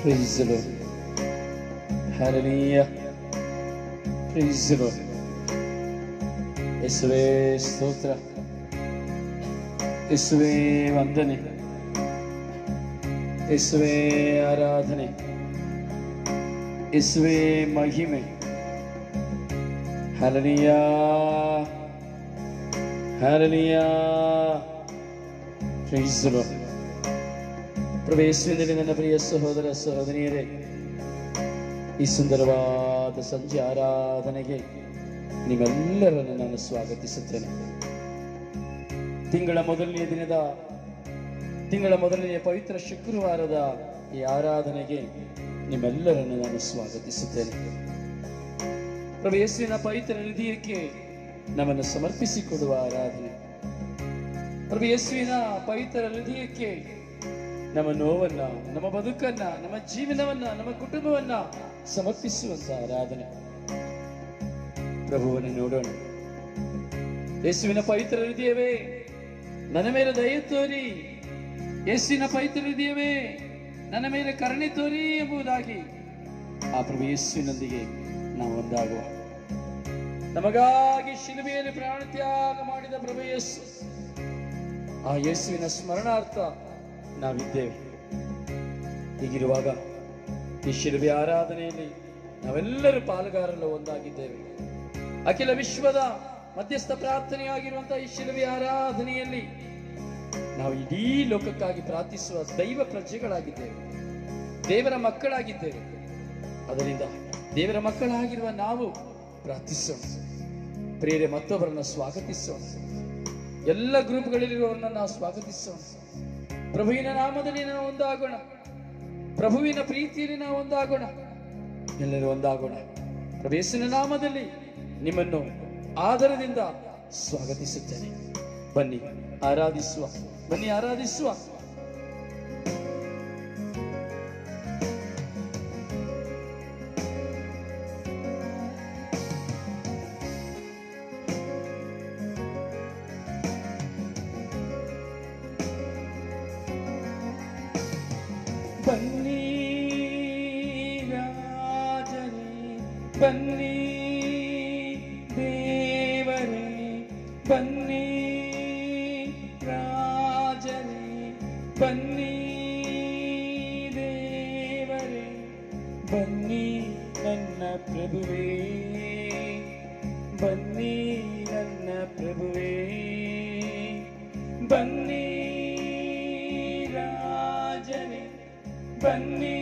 Praise the Lord. Hallelujah. Praise the Lord. ಯೇಸುವೇ ಸ್ತೋತ್ರ ಯೇಸುವೇ ವಂದನೆ ಯೇಸುವೇ ಆರಾಧನೆ ಯೇಸುವೇ ಮಹಿಮೆ ಹರಣಿಯ ಹರಣಿಯ ಪ್ರವೇಶದಲ್ಲಿ ನನ್ನ ಪ್ರಿಯ ಸಹೋದರ ಸಹೋದರಿಯರೇ ಈ ಸುಂದರವಾದ ಸಂಜೆ ಆರಾಧನೆಗೆ ನಿಮ್ಮೆಲ್ಲರನ್ನು ನಾನು ಸ್ವಾಗತಿಸುತ್ತೇನೆ ತಿಂಗಳ ಮೊದಲನೆಯ ದಿನದ ತಿಂಗಳ ಮೊದಲನೆಯ ಪವಿತ್ರ ಶುಕ್ರವಾರದ ಈ ಆರಾಧನೆಗೆ ನಿಮ್ಮೆಲ್ಲರನ್ನು ನಾನು ಸ್ವಾಗತಿಸುತ್ತೇನೆ ಪ್ರಭು ಯೇಸುವಿನ ಪವಿತ್ರ ಹೃದಯಕ್ಕೆ ನಮ್ಮನ್ನು ಸಮರ್ಪಿಸಿಕೊಡುವ ಆರಾಧನೆ ಪ್ರಭು ಯೇಸುವಿನ ಪವಿತ್ರ ಹೃದಯಕ್ಕೆ ನಮ್ಮ ನೋವನ್ನ ನಮ್ಮ ಬದುಕನ್ನ ನಮ್ಮ ಜೀವನವನ್ನ ನಮ್ಮ ಕುಟುಂಬವನ್ನ ಸಮರ್ಪಿಸುವಂತ ಆರಾಧನೆ ಪ್ರಭುವನ್ನು ನೋಡೋಣ ಯೇಸುವಿನ ಪವಿತ್ರ ಹೃದಯವೇ ನನ್ನ ಮೇಲೆ ದಯ ತೋರಿ ಯೇಸುವಿನ ಪವಿತ್ರ ಹೃದಯವೇ ನನ್ನ ಮೇಲೆ ಕರುಣೆ ತೋರಿ ಎಂಬುದಾಗಿ ಆ ಪ್ರಭು ಯೇಸುವಿನೊಂದಿಗೆ ನಾವು ಒಂದಾಗುವ ನಮಗಾಗಿ ಶಿಲುಬೆಯಲ್ಲಿ ಪ್ರಾಣ ತ್ಯಾಗ ಮಾಡಿದ ಪ್ರಭು ಯೇಸು ಆ ಯೇಸುವಿನ ಸ್ಮರಣಾರ್ಥ ನಾವಿದ್ದೇವೆ ಹೀಗಿರುವಾಗ ಈ ಶಿಲುಬೆ ಆರಾಧನೆಯಲ್ಲಿ ನಾವೆಲ್ಲರೂ ಪಾಲುಗಾರರು ಒಂದಾಗಿದ್ದೇವೆ ಅಖಿಲ ವಿಶ್ವದ ಮಧ್ಯಸ್ಥ ಪ್ರಾರ್ಥನೆಯಾಗಿರುವಂತಹ ಈ ಶಿಲುಬೆ ಆರಾಧನೆಯಲ್ಲಿ ನಾವು ಇಡೀ ಲೋಕಕ್ಕಾಗಿ ಪ್ರಾರ್ಥಿಸುವ ದೈವ ಪ್ರಜೆಗಳಾಗಿದ್ದೇವೆ ದೇವರ ಮಕ್ಕಳಾಗಿದ್ದೇವೆ ಅದರಿಂದ ದೇವರ ಮಕ್ಕಳಾಗಿರುವ ನಾವು ಪ್ರಾರ್ಥಿಸೋಣ ಪ್ರಿಯರೇ ಮತ್ತೊಬ್ಬರನ್ನ ಸ್ವಾಗತಿಸೋಣ ಎಲ್ಲ ಗ್ರೂಪ್ಗಳಲ್ಲಿರುವವರನ್ನ ನಾವು ಸ್ವಾಗತಿಸೋಣ ಪ್ರಭುವಿನ ನಾಮದಲ್ಲಿ ನಾವು ಒಂದಾಗೋಣ ಪ್ರಭುವಿನ ಪ್ರೀತಿಯಲ್ಲಿ ನಾವು ಒಂದಾಗೋಣ ಎಲ್ಲರೂ ಒಂದಾಗೋಣ ಪ್ರಭೇಶನ ನಾಮದಲ್ಲಿ ನಿಮ್ಮನ್ನು ಆದರದಿಂದ ಸ್ವಾಗತಿಸುತ್ತೇನೆ ಬನ್ನಿ ಆರಾಧಿಸುವ ಬನ್ನಿ ಆರಾಧಿಸುವ ಬನ್ನಿ ರಾಜರೇ ಬನ್ನಿ ದೇವರೇ ಬನ್ನಿ ರಾಜರೇ ಬನ್ನಿ ದೇವರೇ ಬನ್ನಿ ನನ್ನ ಪ್ರಭುವೇ ಬನ್ನಿ ನನ್ನ ಪ್ರಭುವೇ ಬನ್ನಿ ರಾಜನೇ ಬನ್ನಿ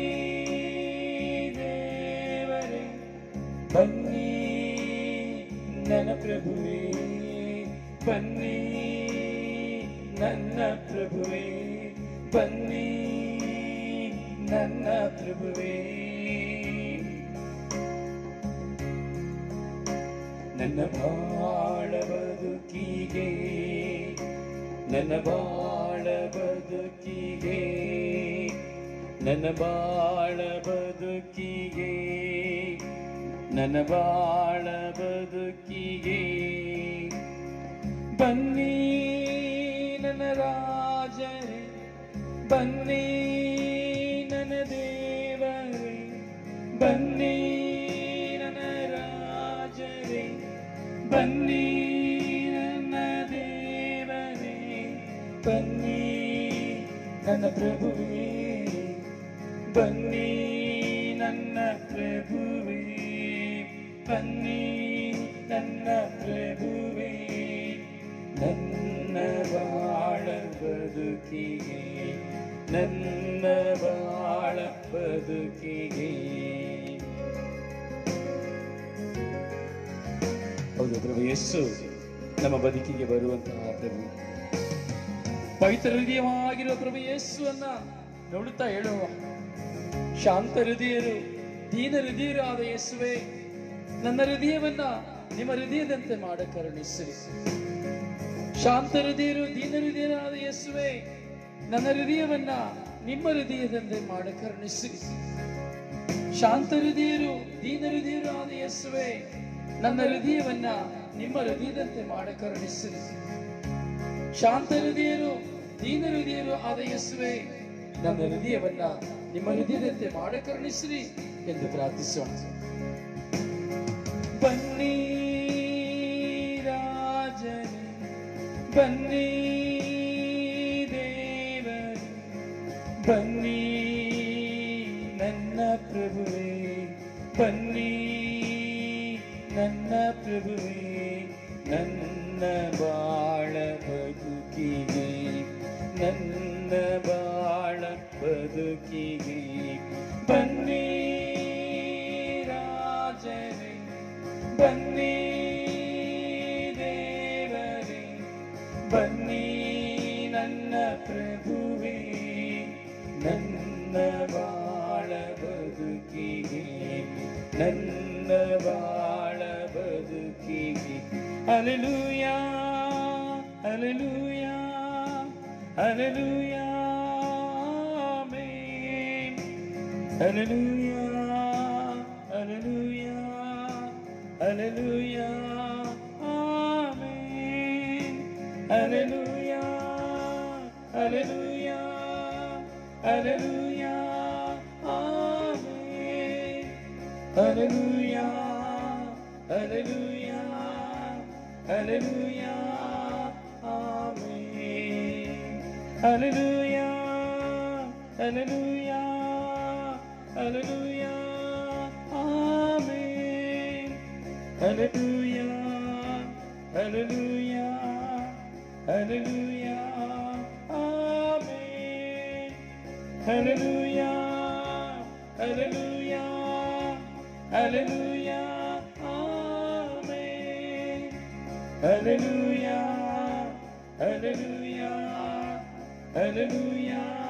ದೇವರೇ ಬನ್ನಿ ನನ್ನ ಪ್ರಭುವೇ ಬನ್ನಿ ನನ್ನ ಪ್ರಭುವೇ ಬನ್ನಿ ನನ್ನ ಪ್ರಭುವೇ ನನ್ನ ಬಾಳ ಬದುಕಿಗೆ ನನ್ನ ಬಾಳ ಬದುಕಿಗೆ ನನ್ನ ಬಾಳ ಬದುಕಿಗೆ ನನ್ನ ಬಾಳ ಬದುಕಿಗೆ ಬನ್ನಿ ನನ್ನ ರಾಜರೇ ಬನ್ನಿ ನನ್ನ ದೇವರೇ ಬನ್ನಿ ನನ್ನ ರಾಜರೇ ಬನ್ನಿ ನನ್ನ ದೇವರೇ ಬನ್ನಿ ನನ್ನ ಪ್ರಭುವೇ ಬನ್ನಿ ನನ್ನ ಪ್ರಭುವೇ ಬನ್ನಿ ನನ್ನ ಪ್ರಭುವೇ ನನ್ನ ಬಾಳ ಬದುಕಿಗೆ ನನ್ನ ಬಾಳ ಬದುಕಿಗೆ ಹೌದು ಪ್ರಭು ಯೇಸು ನಮ್ಮ ಬದುಕಿಗೆ ಬರುವಂತಹ ಪ್ರಭು ಪವಿತ್ರ ಹೃದಯವಾಗಿರುವ ಪ್ರಭು ಯೇಸುವನ್ನ ನೋಡುತ್ತಾ ಹೇಳುವ ಶಾಂತ ಹೃದಯರು ದೀನ ಹೃದಯರು ಆದ ಯೇಸುವೆ ನನ್ನ ಹೃದಯವನ್ನ ನಿಮ್ಮ ಹೃದಯದಂತೆ ಮಾಡ ಕರುಣಿಸಿರಿ ಶಾಂತ ಹೃದಯರು ದೀನ ಹೃದಯರಾದ ಯೇಸುವೆ ನನ್ನ ಹೃದಯವನ್ನ ನಿಮ್ಮ ಹೃದಯದಂತೆ ಮಾಡ ಕರುಣಿಸಿರಿ ಶಾಂತ ಹೃದಯರು ದೀನ ಹೃದಯರು ಆದ ಯೇಸುವೆ ನನ್ನ ಹೃದಯವನ್ನ ನಿಮ್ಮ ಹೃದಯದಂತೆ ಮಾಡ ಕರುಣಿಸಿರಿ ಶಾಂತ ಹೃದಯರು ದೀನ ಹೃದಯರು ಆದ ಯೇಸುವೆ ನನ್ನ ಹೃದಯವನ್ನ ನಿಮ್ಮ ಹೃದಯದಂತೆ ಮಾಡ ಕರುಣಿಸಿರಿ ಎಂದು ಪ್ರಾರ್ಥಿಸೋಣ ಬನ್ನಿ ರಾಜನೇ ಬನ್ನಿ ದೇವರೇ ಬನ್ನಿ ನನ್ನ ಪ್ರಭುವೇ ಬನ್ನಿ ನನ್ನ ಪ್ರಭುವೇ ನನ್ನ ಬಾಳ ಬದುಕಿಗೆ ನನ್ನ ಬಾಳ ಬದುಕಿಗೆ ಬನ್ನಿ ರಾಜರೇ ಬನ್ನಿ ದೇವರೇ ಬನ್ನಿ ನನ್ನ ಪ್ರಭುವೇ ನನ್ನ ಬಾಳ ಬದುಕಿಗೆ ನನ್ನ ಬಾಳ ಬದುಕಿಗೆ alleluia alleluia alleluia amen. Alleluia alleluia alleluia amen. Alleluia alleluia alleluia amen. Alleluia alleluia alleluia amen. Alleluia alleluia alleluia amen. Alleluia alleluia alleluia amen. Alleluia alleluia alleluia amen. Alleluia alleluia alleluia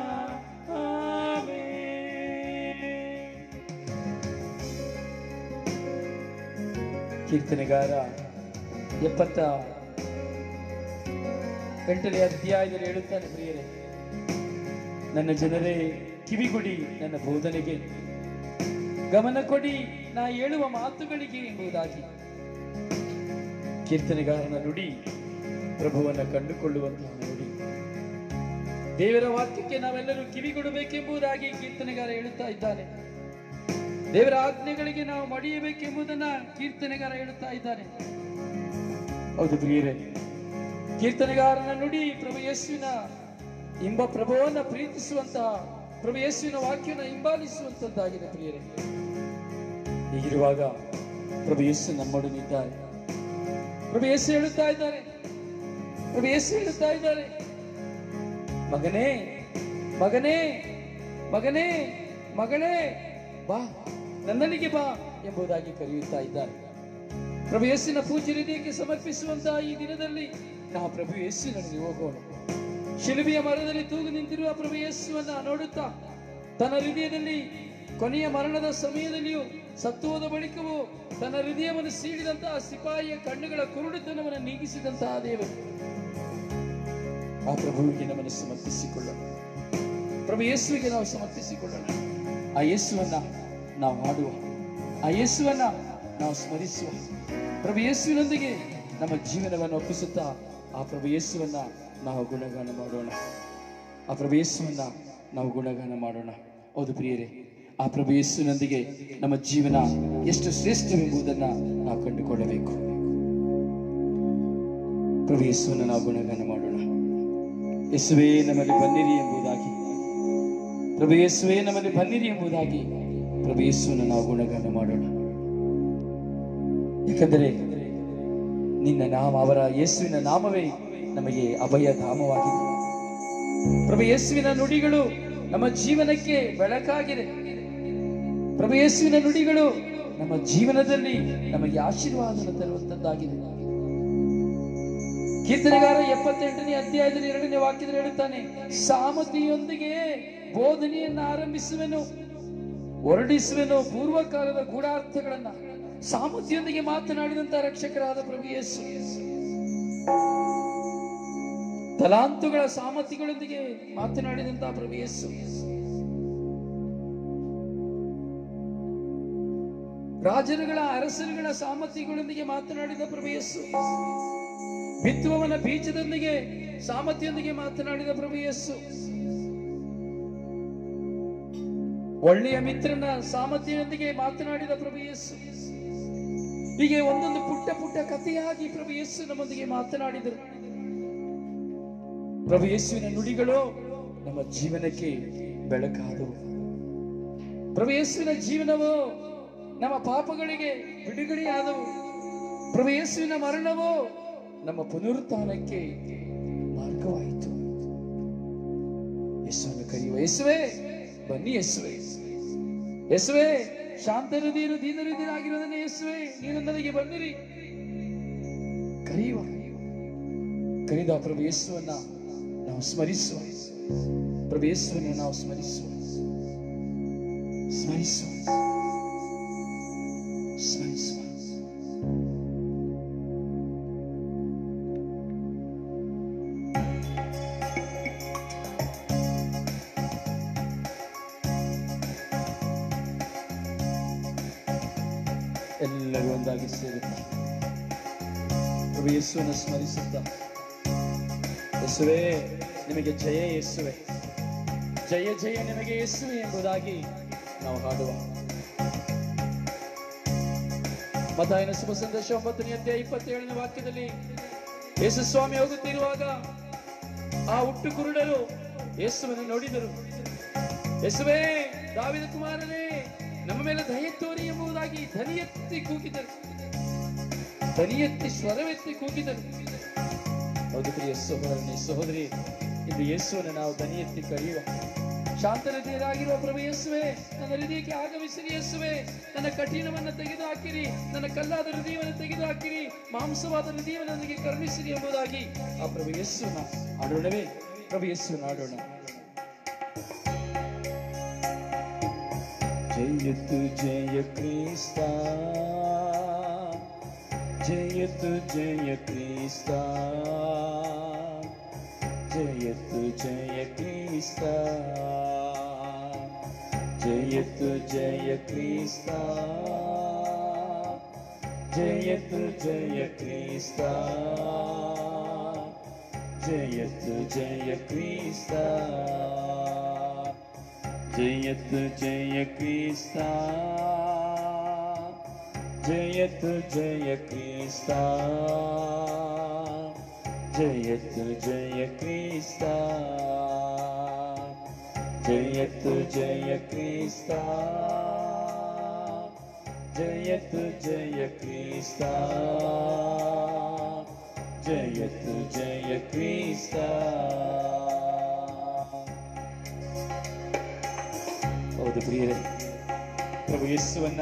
amen. ಕೀರ್ತನೆಗಾರ ಎಪ್ಪತ್ತ ಎಂಟನೇ ಅಧ್ಯಾಯದಲ್ಲಿ ಹೇಳುತ್ತಾನೆ ಪ್ರಿಯರೇ ನನ್ನ ಜನರೇ ಕಿವಿಗೊಡಿ ನನ್ನ ಬೋಧನೆಗೆ ಗಮನ ಕೊಡಿ ನಾ ಹೇಳುವ ಮಾತುಗಳಿಗೆ ಎಂಬುದಾಗಿ ಕೀರ್ತನೆಗಾರನ ನುಡಿ ಪ್ರಭುವನ್ನ ಕಂಡುಕೊಳ್ಳುವಂತಹ ನುಡಿ ದೇವರ ವಾಕ್ಯಕ್ಕೆ ನಾವೆಲ್ಲರೂ ಕಿವಿಗೊಡಬೇಕೆಂಬುದಾಗಿ ಕೀರ್ತನೆಗಾರ ಹೇಳುತ್ತಾ ಇದ್ದಾನೆ ದೇವರ ಆಜ್ಞೆಗಳಿಗೆ ನಾವು ಮಡಿಯಬೇಕೆಂಬುದನ್ನ ಕೀರ್ತನೆಗಾರ ಹೇಳುತ್ತಾ ಇದ್ದಾನೆ ಹೌದು ಪ್ರಿಯರೇ ಕೀರ್ತನೆಗಾರನ ನುಡಿ ಪ್ರಭು ಯೇಸುವಿನ ಇಂಬ ಪ್ರಭುವನ್ನ ಪ್ರೀತಿಸುವಂತಹ ಪ್ರಭು ಯೇಸುವಿನ ವಾಕ್ಯನ ಹಿಂಬಾಲಿಸುವಂತದ್ದಾಗಿದೆ ಪ್ರಿಯರೇ ಹೀಗಿರುವಾಗ ಪ್ರಭು ಯೇಸು ನಮ್ಮೊಡನಿದ್ದಾರೆ ಪ್ರಭು ಯೇಸು ಹೇಳುತ್ತಾ ಇದ್ದಾರೆ ಪ್ರಭು ಯೇಸು ಹೇಳುತ್ತಾ ಇದ್ದಾರೆ ಮಗನೇ ಮಗನೇ ಮಗನೇ ಮಗಳೇ ಬಾ ನನ್ನಲ್ಲಿಗೆ ಬಾ ಎಂಬುದಾಗಿ ಕರೆಯುತ್ತಾ ಇದ್ದಾರೆ ಪ್ರಭು ಯೇಸುವಿನ ಪೂಜ್ಯ ಹೃದಯಕ್ಕೆ ಸಮರ್ಪಿಸುವಂತಹ ಈ ದಿನದಲ್ಲಿ ನಾವು ಪ್ರಭು ಯೇಸುವಿನಲ್ಲಿ ಹೋಗೋಣ ಶಿಲುಬೆಯ ಮರದಲ್ಲಿ ತೂಗು ನಿಂತಿರುವ ಪ್ರಭು ಯೇಸುವನ್ನ ನೋಡುತ್ತಾ ತನ್ನ ಹೃದಯದಲ್ಲಿ ಕೊನೆಯ ಮರಣದ ಸಮಯದಲ್ಲಿಯೂ ಸತ್ತು ಹೋದ ಬಳಿಕವೂ ತನ್ನ ಹೃದಯವನ್ನು ಸೀಳಿದಂತಹ ಸಿಪಾಯಿಯ ಕಣ್ಣುಗಳ ಕುರುಡುತನವನ್ನು ನೀಗಿಸಿದಂತಹ ದೇವರು ಆ ಪ್ರಭುವಿಗೆ ನಮ್ಮನ್ನು ಸಮರ್ಪಿಸಿಕೊಳ್ಳೋಣ ಪ್ರಭು ಯೇಸುವಿಗೆ ನಾವು ಸಮರ್ಪಿಸಿಕೊಳ್ಳೋಣ ಆ ಯೇಸುವನ್ನ ನಾವು ಹಾಡುವ ಆ ಯೇಸುವನ್ನ ನಾವು ಸ್ಮರಿಸುವ ಪ್ರಭು ಯೇಸುವಿನೊಂದಿಗೆ ನಮ್ಮ ಜೀವನವನ್ನು ಒಪ್ಪಿಸುತ್ತಾ ಆ ಪ್ರಭು ಯೇಸುವನ್ನ ನಾವು ಗುಣಗಾನ ಮಾಡೋಣ ಆ ಪ್ರಭು ಯೇಸುವನ್ನ ನಾವು ಗುಣಗಾನ ಮಾಡೋಣ ಹೌದು ಪ್ರಿಯರೇ ಆ ಪ್ರಭು ಯೇಸುವಿನೊಂದಿಗೆ ನಮ್ಮ ಜೀವನ ಎಷ್ಟು ಶ್ರೇಷ್ಠವೆಂಬುದನ್ನ ನಾವು ಕಂಡುಕೊಳ್ಳಬೇಕು ಪ್ರಭು ಯೇಸುವನ್ನ ನಾವು ಗುಣಗಾನ ಮಾಡೋಣ ಯೇಸುವೇ ನಮ್ಮಲ್ಲಿ ಬನ್ನಿರಿ ಎಂಬುದಾಗಿ ಪ್ರಭು ಯೇಸುವೇ ನಮ್ಮಲ್ಲಿ ಬನ್ನಿರಿ ಎಂಬುದಾಗಿ ಪ್ರಭು ಯೇಸುವನ್ನು ನಾವು ಗುಣಗಾನ ಮಾಡೋಣ ಯಾಕಂದರೆ ನಿನ್ನ ನಾಮ ಅವರ ಯೇಸುವಿನ ನಾಮವೇ ನಮಗೆ ಅಭಯ ಧಾಮವಾಗಿದೆ ಪ್ರಭು ಯೇಸುವಿನ ನುಡಿಗಳು ನಮ್ಮ ಜೀವನಕ್ಕೆ ಬೆಳಕಾಗಿದೆ ಪ್ರಭು ಯೇಸುವಿನ ನುಡಿಗಳು ನಮ್ಮ ಜೀವನದಲ್ಲಿ ನಮಗೆ ಆಶೀರ್ವಾದ ತರುವಂತದ್ದಾಗಿದೆ ಕೀರ್ತನೆಗಾರ ಎಪ್ಪತ್ತೆಂಟನೇ ಅಧ್ಯಾಯದಲ್ಲಿ ಎರಡನೇ ವಾಕ್ಯದಲ್ಲಿ ಹೇಳುತ್ತಾನೆ ಸಾಮತಿಯೊಂದಿಗೆ ಬೋಧನೆಯನ್ನ ಆರಂಭಿಸುವೆನು ಹೊರಡಿಸುವೆನು ಪೂರ್ವಕಾಲದ ಗೂಢಾರ್ಥಗಳನ್ನ ಸಾಮತಿಯೊಂದಿಗೆ ಮಾತನಾಡಿದಂತ ರಕ್ಷಕರಾದ ಪ್ರಭು ಯೇಸು ತಲಾಂತುಗಳ ಸಾಮತಿಗಳೊಂದಿಗೆ ಮಾತನಾಡಿದಂತಹ ಪ್ರಭು ಯೇಸು ರಾಜರುಗಳ ಅರಸರುಗಳ ಸಾಮರ್ಥ್ಯಗಳೊಂದಿಗೆ ಮಾತನಾಡಿದ ಪ್ರಭು ಯೇಸು ಬಿತ್ತುವವನ ಬೀಜದೊಂದಿಗೆ ಸಾಮರ್ಥ್ಯದೊಂದಿಗೆ ಮಾತನಾಡಿದ ಪ್ರಭು ಯೇಸು ಒಳ್ಳೆಯ ಮಿತ್ರನ ಸಾಮರ್ಥ್ಯದೊಂದಿಗೆ ಮಾತನಾಡಿದ ಪ್ರಭು ಯೇಸು ಹೀಗೆ ಒಂದೊಂದು ಪುಟ್ಟ ಪುಟ್ಟ ಕಥೆಯಾಗಿ ಪ್ರಭು ಯೇಸು ನಮ್ಮೊಂದಿಗೆ ಮಾತನಾಡಿದರು ಪ್ರಭು ಯೇಸುವಿನ ನುಡಿಗಳು ನಮ್ಮ ಜೀವನಕ್ಕೆ ಬೆಳಕಾದವು ಪ್ರಭು ಯೇಸುವಿನ ಜೀವನವು ನಮ್ಮ ಪಾಪಗಳಿಗೆ ಬಿಡುಗಡೆಯಾದವು ಪ್ರಭು ಯೇಸುವಿನ ಮರಣವು ನಮ್ಮ ಪುನರುತ್ಥಾನಕ್ಕೆ ಮಾರ್ಗವಾಯಿತು ಯೇಸುವನ್ನು ಕರೆಯುವ ಯೇಸುವೆ ಬನ್ನಿ ಯೇಸುವೆ ಯೇಸುವೆ ಶಾಂತ ಹೃದಯರು ದೀನ ಹೃದಯರಾಗಿರೋದನ್ನ ಯೇಸುವೆ ನೀನು ನನಗೆ ಬನ್ನಿರಿ ಕರೆಯುವ ಕರೆದ ಪ್ರಭು ಯೇಸುವನ್ನ ನಾವು ಸ್ಮರಿಸುವ ಪ್ರಭು ಯೇಸುವನ್ನ ನಾವು ಸ್ಮರಿಸುವ ಸ್ಮರಿಸುವ ಸ್ಮರಿಸುವ ಎಲ್ಲರೂ ಒಂದಾಗಿ ಸೇರುತ್ತೆ ಪ್ರಭು ಯೇಸುವನ್ನು ಸ್ಮರಿಸುತ್ತ ಯೇಸುವೆ ನಿಮಗೆ ಜಯ ಯೇಸುವೆ ಜಯ ಜಯ ನಿಮಗೆ ಯೇಸುವೆ ಎಂಬುದಾಗಿ ನಾವು ಹಾಡುವ ಮತಾಯನ ಶುಭ ಸಂದೇಶ ಒಂಬತ್ತನೇ ಅಧ್ಯಾಯ ಇಪ್ಪತ್ತೇಳನೇ ವಾಕ್ಯದಲ್ಲಿ ಯೇಸು ಸ್ವಾಮಿ ಹೋಗುತ್ತಿರುವಾಗ ಆ ಹುಟ್ಟು ಕುರುಡರು ಯೇಸುವನ್ನು ನೋಡಿದರು ಯೇಸುವೇ ದಾವಿದ ಕುಮಾರನೇ ನಮ್ಮ ಮೇಲೆ ದಯ ತೋರಿ ಎಂಬುದಾಗಿ ಧ್ವನಿ ಎತ್ತಿ ಕೂಗಿದರು ಧ್ವನಿ ಎತ್ತಿ ಸ್ವರವೆತ್ತಿ ಕೂಗಿದರು ಹೌದು ಪ್ರಿಯ ಸಹೋದರನೇ ಸಹೋದರಿ ಇಂದು ಯೇಸುವನ್ನು ನಾವು ಧ್ವನಿ ಎತ್ತಿ ಕರೆಯುವ ಶಾಂತ ಹೃದಯರಾಗಿರುವ ಪ್ರಭು ಯೇಸುವೆ ನನ್ನ ಹೃದಯಕ್ಕೆ ಆಗಮಿಸಿರಿ ಯೇಸುವೆ ನನ್ನ ಕಠಿಣವನ್ನು ತೆಗೆದು ಹಾಕಿರಿ ನನ್ನ ಕಲ್ಲಾದ ಹೃದಯವನ್ನು ತೆಗೆದು ಹಾಕಿರಿ ಮಾಂಸವಾದ ಹೃದಯವನ್ನು ನನಗೆ ಕರುಣಿಸಿರಿ ಎಂಬುದಾಗಿ ಆ ಪ್ರಭು ಯೇಸುವನ್ನ ಆಡೋಣವೇ ಪ್ರಭು ಯೇಸುವನ್ನ ಆಡೋಣ ಜಯತು ಜಯ ಕ್ರಿಸ್ತ ಜಯತು ಜಯ ಕ್ರಿಸ್ತ ಜಯತು ಜಯ ಕ್ರಿಸ್ತ ಜಯತು ಜಯ ಕ್ರಿಸ್ತ ಜಯತು ಜಯ ಕ್ರಿಸ್ತ ಜಯತು ಜಯ ಕ್ರಿಸ್ತ ಜಯತು ಜಯ ಕ್ರಿಸ್ತ ಜಯತು ಜಯ ಕ್ರಿಸ್ತ ಜಯತು ಜಯ ಕ್ರಿಸ್ತ ಜಯತು ಜಯ ಕ್ರಿಸ್ತ ಜಯತು ಜಯ ಕ್ರಿಸ್ತ ಜಯತು ಜಯ ಕ್ರಿಸ್ತ ಹೌದು ಪ್ರಿಯರೇ ಪ್ರಭು ಯೇಸುವನ್ನ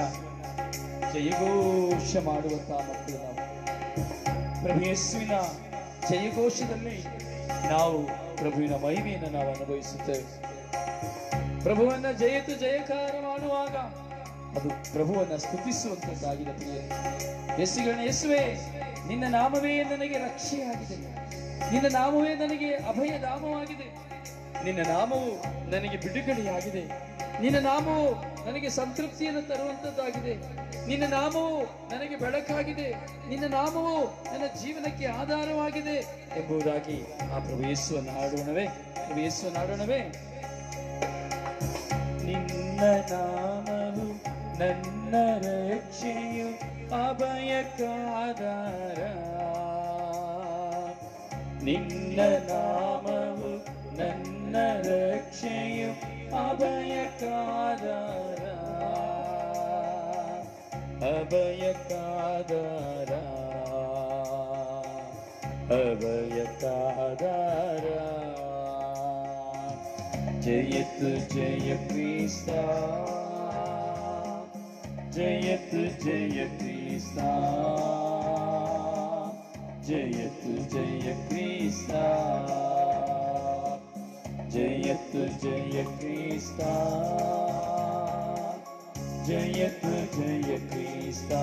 ಜಯಘೋಷ ಮಾಡುವಂತಹ ಮಕ್ಕಳು ನಾವು ಪ್ರಭು ಯೇಸುವಿನ ಜಯಘೋಷದಲ್ಲಿ ನಾವು ಪ್ರಭುವಿನ ಮಹಿಮೆಯನ್ನು ನಾವು ಅನುಭವಿಸುತ್ತೇವೆ ಪ್ರಭುವನ್ನ ಜಯತು ಜಯಕಾರ ಮಾಡುವಾಗ ಅದು ಪ್ರಭುವನ್ನ ಸ್ತುತಿಸುವಂತದ್ದಾಗಿದೆ ಪ್ರಿಯರೇ ಯೇಸುಗಳನ್ನ ಯೇಸುವೆ ನಿನ್ನ ನಾಮವೇ ನನಗೆ ರಕ್ಷೆಯಾಗಿದೆ ನಿನ್ನ ನಾಮವೇ ನನಗೆ ಅಭಯ ಧಾಮವಾಗಿದೆ ನಿನ್ನ ನಾಮವು ನನಗೆ ಬಿಡುಗಡೆಯಾಗಿದೆ ನಿನ್ನ ನಾಮವು ನನಗೆ ಸಂತೃಪ್ತಿಯನ್ನು ತರುವಂತದ್ದಾಗಿದೆ ನಿನ್ನ ನಾಮವು ನನಗೆ ಬೆಳಕಾಗಿದೆ ನಿನ್ನ ನಾಮವು ನನ್ನ ಜೀವನಕ್ಕೆ ಆಧಾರವಾಗಿದೆ ಎಂಬುದಾಗಿ ಆ ಪ್ರಭು ಯೇಸುವನ್ನು ಹಾಡೋಣವೇ ಪ್ರಭು ಯೇಸುವನ್ನು ಹಾಡೋಣವೇ ನಿನ್ನ ನಾಮವು ನನ್ನ ರಕ್ಷೆಯು ಅಭಯಕ್ಕಾಧಾರ ನಿನ್ನ ನಾಮವು ನನ್ನ ರಕ್ಷೆಯು ಅಭಯಕ್ಕಾಧಾರ ಅಭಯಕ್ಕಾಧಾರ ಅಭಯಕ್ಕಾಧಾರ ಜಯತು ಜಯ ಕ್ರಿಸ್ತ ಜಯತು ಜಯ ಕ್ರಿಸ್ತ ಜಯತು ಜಯ ಕ್ರಿಸ್ತ ಜಯತು ಜಯ ಕ್ರಿಸ್ತ ಜಯತು ಜಯ ಕ್ರಿಸ್ತ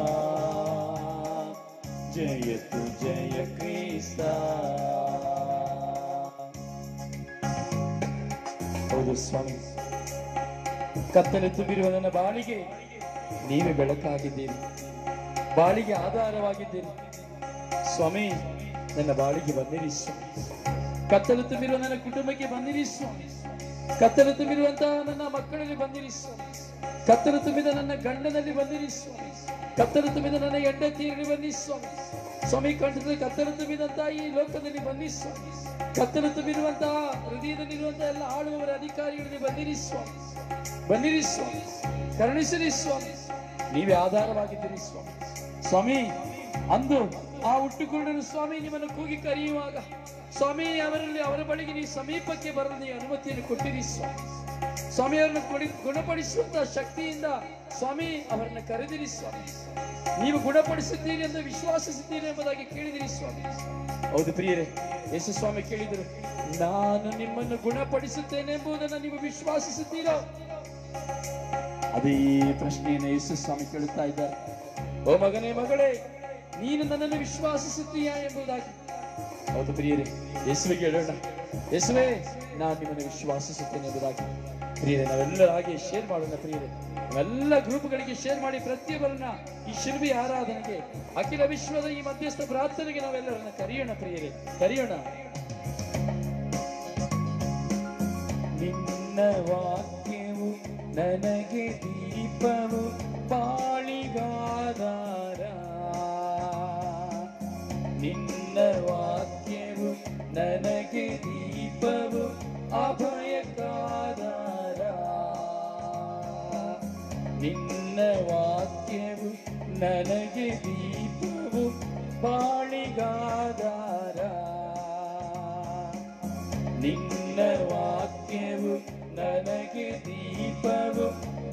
ಜಯತು ಜಯ ಕ್ರಿಸ್ತ ಹೌದು ಸ್ವಾಮಿ ಕತ್ತಲೆ ತುಂಬಿರುವ ನನ್ನ ಬಾಳಿಗೆ ನೀವೇ ಬೆಳಕಾಗಿದ್ದೀರಿ ಬಾಳಿಗೆ ಆಧಾರವಾಗಿದ್ದೀರಿ ಸ್ವಾಮಿ ನನ್ನ ಬಾಳಿಗೆ ಬಂದಿರಿ ಸ್ವಾಮಿ ಕತ್ತಲು ತುಂಬಿರುವ ನನ್ನ ಕುಟುಂಬಕ್ಕೆ ಬಂದಿರಿ ಸ್ವಾಮಿ ಕತ್ತಲು ತುಂಬಿರುವಂತಹ ನನ್ನ ಮಕ್ಕಳಲ್ಲಿ ಬಂದಿರಿ ಸ್ವಾಮಿ ಕತ್ತಲು ತುಂಬಿದ ನನ್ನ ಗಂಡನಲ್ಲಿ ಬಂದಿರಿ ಸ್ವಾಮಿ ಕತ್ತಲು ತುಂಬಿದ ನನ್ನ ಹೆಂಡತಿಯಲ್ಲಿ ಬನ್ನಿ ಸ್ವಾಮಿ ಸ್ವಾಮಿ ಕಂಠದಲ್ಲಿ ಕತ್ತಲು ತುಂಬಿದಂತಹ ಈ ಲೋಕದಲ್ಲಿ ಬನ್ನಿ ಸ್ವಾಮಿ ಕತ್ತಲು ತುಂಬಿರುವಂತಹ ಹೃದಯದಲ್ಲಿರುವಂತಹ ಎಲ್ಲ ಆಳುವವರ ಅಧಿಕಾರಿಗಳಿಗೆ ಬಂದಿರಿ ಸ್ವಾಮಿ ಬನ್ನಿರಿ ಸ್ವಾಮಿ ಕರುಣಿಸಿರಿ ಸ್ವಾಮಿ ನೀವೇ ಆಧಾರವಾಗಿದ್ದೀರಿ ಸ್ವಾಮಿ ಸ್ವಾಮಿ ಅಂದು ಆ ಹುಟ್ಟುಕುರುಡನು ಸ್ವಾಮಿ ನಿಮ್ಮನ್ನು ಕೂಗಿ ಕರೆಯುವಾಗ ಸ್ವಾಮಿ ಅವರಲ್ಲಿ ಅವರ ಬಳಿಗೆ ನೀವು ಸಮೀಪಕ್ಕೆ ಬರಲು ನೀವು ಅನುಮತಿಯನ್ನು ಕೊಟ್ಟಿರಿ ಸ್ವಾಮಿ ಸ್ವಾಮಿ ಅವರನ್ನು ಕೊಡಿ ಗುಣಪಡಿಸುವಂತಹ ಶಕ್ತಿಯಿಂದ ಸ್ವಾಮಿ ಅವರನ್ನು ಕರೆದಿರಿ ಸ್ವಾಮಿ ನೀವು ಗುಣಪಡಿಸುತ್ತೀರಿ ಎಂದು ವಿಶ್ವಾಸಿಸುತ್ತೀರಿ ಎಂಬುದಾಗಿ ಕೇಳಿದಿರಿ ಸ್ವಾಮಿ ಹೌದು ಪ್ರಿಯರೇ ಯೇಸು ಸ್ವಾಮಿ ಕೇಳಿದರು ನಾನು ನಿಮ್ಮನ್ನು ಗುಣಪಡಿಸುತ್ತೇನೆ ಎಂಬುದನ್ನು ನೀವು ವಿಶ್ವಾಸಿಸುತ್ತೀರೋ ಅದೇ ಪ್ರಶ್ನೆಯನ್ನು ಯೇಸು ಸ್ವಾಮಿ ಕೇಳುತ್ತಾ ಇದ್ದಾರೆ ಓ ಮಗನೇ ಮಗಳೇ ನೀನು ನನ್ನನ್ನು ವಿಶ್ವಾಸಿಸುತ್ತೀಯಾ ಎಂಬುದಾಗಿ ಹೌದು ಪ್ರಿಯರೇ ಯೇಸುವಿಗೆ ಹೇಳೋಣ ಯೇಸುವೆ ನಾನು ನಿಮ್ಮನ್ನು ವಿಶ್ವಾಸಿಸುತ್ತೇನೆ ಎಂಬುದಾಗಿ ಪ್ರಿಯರೇ ನಾವೆಲ್ಲರೂ ಹಾಗೆ ಶೇರ್ ಮಾಡೋಣ ಪ್ರಿಯರೇ ನಾವೆಲ್ಲ ಗ್ರೂಪ್ಗಳಿಗೆ ಶೇರ್ ಮಾಡಿ ಪ್ರತಿಯೊಬ್ಬರನ್ನ ಈ ಶಿಲ್ಬಿ ಆರಾಧನೆಗೆ ಅಖಿಲ ವಿಶ್ವದ ಈ ಮಧ್ಯಸ್ಥ ಪ್ರಾರ್ಥನೆಗೆ ನಾವೆಲ್ಲರನ್ನ ಕರೆಯೋಣ ಪ್ರಿಯರೇ ಕರೆಯೋಣ ನಿನ್ನ ವಾಕ್ಯವು ನನಗೆ ದೀಪವು ಬಾಳಿಗಾದಾರ ನಿನ್ನ ವಾಕ್ಯವು ನನಗೆ ದೀಪವು ಅಭಯಕ್ಕಾದಾರ ನಿನ್ನ ವಾಕ್ಯವು ನನಗೆ ದೀಪವು ಬಾಳಿಗಾದಾರ ನಿನ್ನ ವಾಕ್ಯವು ನನಗೆ ದೀಪವು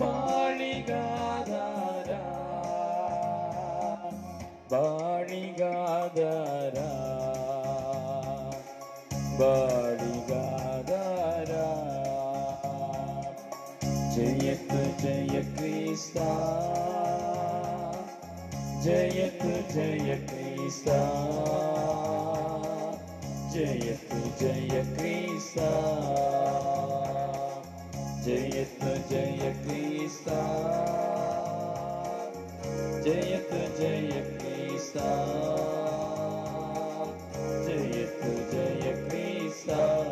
ಬಾಳಿಗಾದಾರ ಬಾಳಿಗಾದಾರ ಬಾಳಿಗಾದಾರ ಜಯತು ಜಯ ಕ್ರಿಸ್ತ ಜಯತು ಜಯ ಕ್ರಿಸ್ತ ಜಯತು ಜಯ ಕ್ರಿಸ್ತ ಜಯತು ಜಯ ಕ್ರಿಸ್ತ ಜಯತು ಜಯ ಕ್ರಿಸ್ತ ಜಯತು ಜಯ ಕ್ರಿಸ್ತ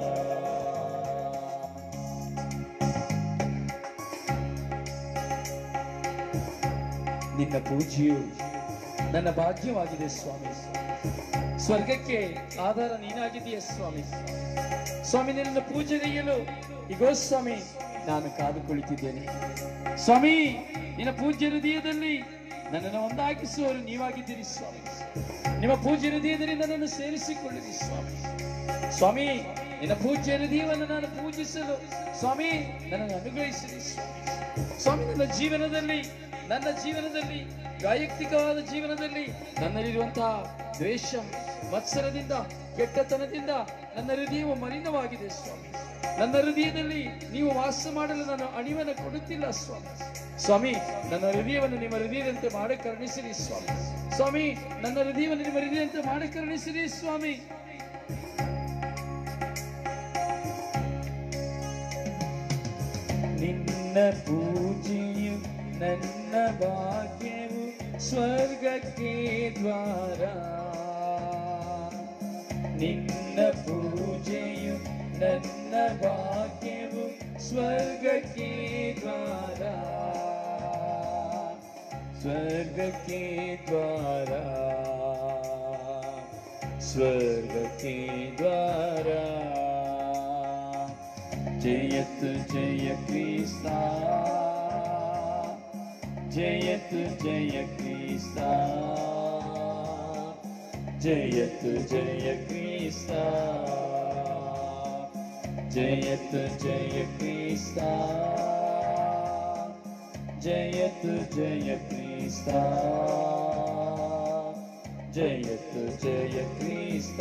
ನಿನ್ನ ಪೂಜೆಯು ನನ್ನ ಭಾಗ್ಯವಾಗಿದೆ ಸ್ವಾಮಿ ಸ್ವರ್ಗಕ್ಕೆ ಆಧಾರ ನೀನಾಗಿದೆಯ ಸ್ವಾಮಿ ಸ್ವಾಮಿ ನಿನ್ನ ಪೂಜೆಗೆಯಲು ಈಗೋ ಸ್ವಾಮಿ ನಾನು ಕಾದು ಕುಳಿತಿದ್ದೇನೆ ಸ್ವಾಮಿ ನಿನ್ನ ಪೂಜ್ಯ ಹೃದಯದಲ್ಲಿ ನನ್ನನ್ನು ಒಂದಾಗಿಸುವವರು ನೀವಾಗಿದ್ದೀರಿ ಸ್ವಾಮಿ ನಿಮ್ಮ ಪೂಜ್ಯ ಹೃದಯದಲ್ಲಿ ನನ್ನನ್ನು ಸೇರಿಸಿಕೊಳ್ಳಿರಿ ಸ್ವಾಮಿ ಸ್ವಾಮಿ ನಿನ್ನ ಪೂಜ್ಯ ಹೃದಯವನ್ನು ನಾನು ಪೂಜಿಸಲು ಸ್ವಾಮಿ ನನ್ನನ್ನು ಅನುಗ್ರಹಿಸಿರಿ ಸ್ವಾಮಿ ಸ್ವಾಮಿ ನನ್ನ ಜೀವನದಲ್ಲಿ ನನ್ನ ಜೀವನದಲ್ಲಿ ವೈಯಕ್ತಿಕವಾದ ಜೀವನದಲ್ಲಿ ನನ್ನಲ್ಲಿರುವಂತಹ ದ್ವೇಷ ಮತ್ಸರದಿಂದ ಕೆಟ್ಟತನದಿಂದ ನನ್ನ ಹೃದಯವು ಮಲಿನವಾಗಿದೆ ಸ್ವಾಮಿ ನನ್ನ ಹೃದಯದಲ್ಲಿ ನೀವು ವಾಸ ಮಾಡಲು ನಾನು ಅಣಿವನ್ನು ಕೊಡುತ್ತಿಲ್ಲ ಸ್ವಾಮಿ ಸ್ವಾಮಿ ನನ್ನ ಹೃದಯವನ್ನು ನಿಮ್ಮ ಹೃದಯದಂತೆ ಮಾಡಿ ಕರುಣಿಸಿರಿ ಸ್ವಾಮಿ ಸ್ವಾಮಿ ನನ್ನ ಹೃದಯವನ್ನು ನಿಮ್ಮ ಹೃದಯದಂತೆ ಮಾಡಿ ಕರುಣಿಸಿರಿ ಸ್ವಾಮಿ ನಿನ್ನ ಪೂಜೆಯು ನನ್ನ ಭಾಗ್ಯವು ಸ್ವರ್ಗಕ್ಕೆ ದ್ವಾರ ನಿನ್ನ ಪೂಜೆಯು ನನ್ನ ಭಾಗ್ಯವು ಸ್ವರ್ಗಕ್ಕೆ ದ್ವಾರ ಸ್ವರ್ಗಕ್ಕೆ ದ್ವಾರ ಸ್ವರ್ಗಕ್ಕೆ ದ್ವಾರ ಜಯತು ಜಯ ಕ್ರಿಸ್ತ ಜಯತು ಜಯ ಕ್ರಿಸ್ತ ಜಯತು ಜಯ ಕ್ರಿಸ್ತ ಜಯತು ಜಯ ಕ್ರಿಸ್ತ ಜಯತು ಜಯ ಕ್ರಿಸ್ತ ಜಯತು ಜಯ ಕ್ರಿಸ್ತ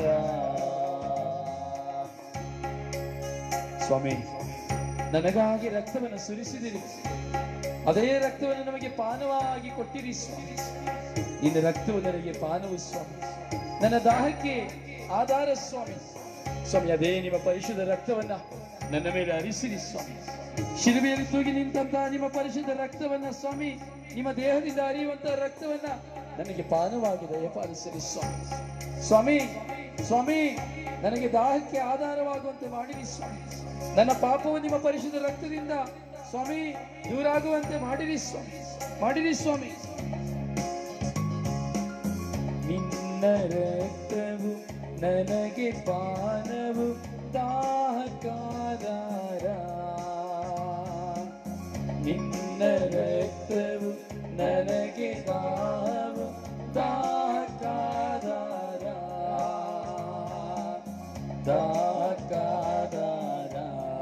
ಸ್ವಾಮಿ ನನಗಾಗಿ ರಕ್ತವನ್ನು ಸುರಿಸಿದಿರಿ ಅದೇ ರಕ್ತವನ್ನು ನಮಗೆ ಪಾನವಾಗಿ ಕೊಟ್ಟಿರಿ ಸ್ವಾಮಿ ನಿನ್ನ ರಕ್ತವು ನನಗೆ ಪಾನವು ಸ್ವಾಮಿ ನನ್ನ ದಾಹಕ್ಕೆ ಆಧಾರ ಸ್ವಾಮಿ ಸ್ವಾಮಿ ಅದೇ ನಿಮ್ಮ ಪರಿಶುದ್ಧ ರಕ್ತವನ್ನ ನನ್ನ ಮೇಲೆ ಹರಿಸಿರಿ ಸ್ವಾಮಿ ಶಿಲುಬೆಯಲ್ಲಿ ತೂಗಿ ನಿಂತಹ ನಿಮ್ಮ ಪರಿಶುದ್ಧ ರಕ್ತವನ್ನ ಸ್ವಾಮಿ ನಿಮ್ಮ ದೇಹದಿಂದ ಹರಿಯುವಂತಹ ರಕ್ತವನ್ನ ನನಗೆ ಪಾನವಾಗಿ ದಯಪಾಲಿಸಿರಿ ಸ್ವಾಮಿ ಸ್ವಾಮಿ ಸ್ವಾಮಿ ನನಗೆ ದಾಹಕ್ಕೆ ಆಧಾರವಾಗುವಂತೆ ಮಾಡಿರಿ ಸ್ವಾಮಿ ನನ್ನ ಪಾಪವು ನಿಮ್ಮ ಪರಿಶುದ್ಧ ರಕ್ತದಿಂದ ಸ್ವಾಮಿ ದೂರಾಗುವಂತೆ ಮಾಡಿರಿ ಸ್ವಾಮಿ ಮಾಡಿರಿ ಸ್ವಾಮಿ ನಿನ್ನ ರಕ್ತವು ನನಗೆ ಪಾನವು ದಾಹಕಾದಾರ ನಿನ್ನ ರಕ್ತವು ನನಗೆ ದಾಹವು ದಾಹಕಾದಾರ ದಾಹಕಾದಾರ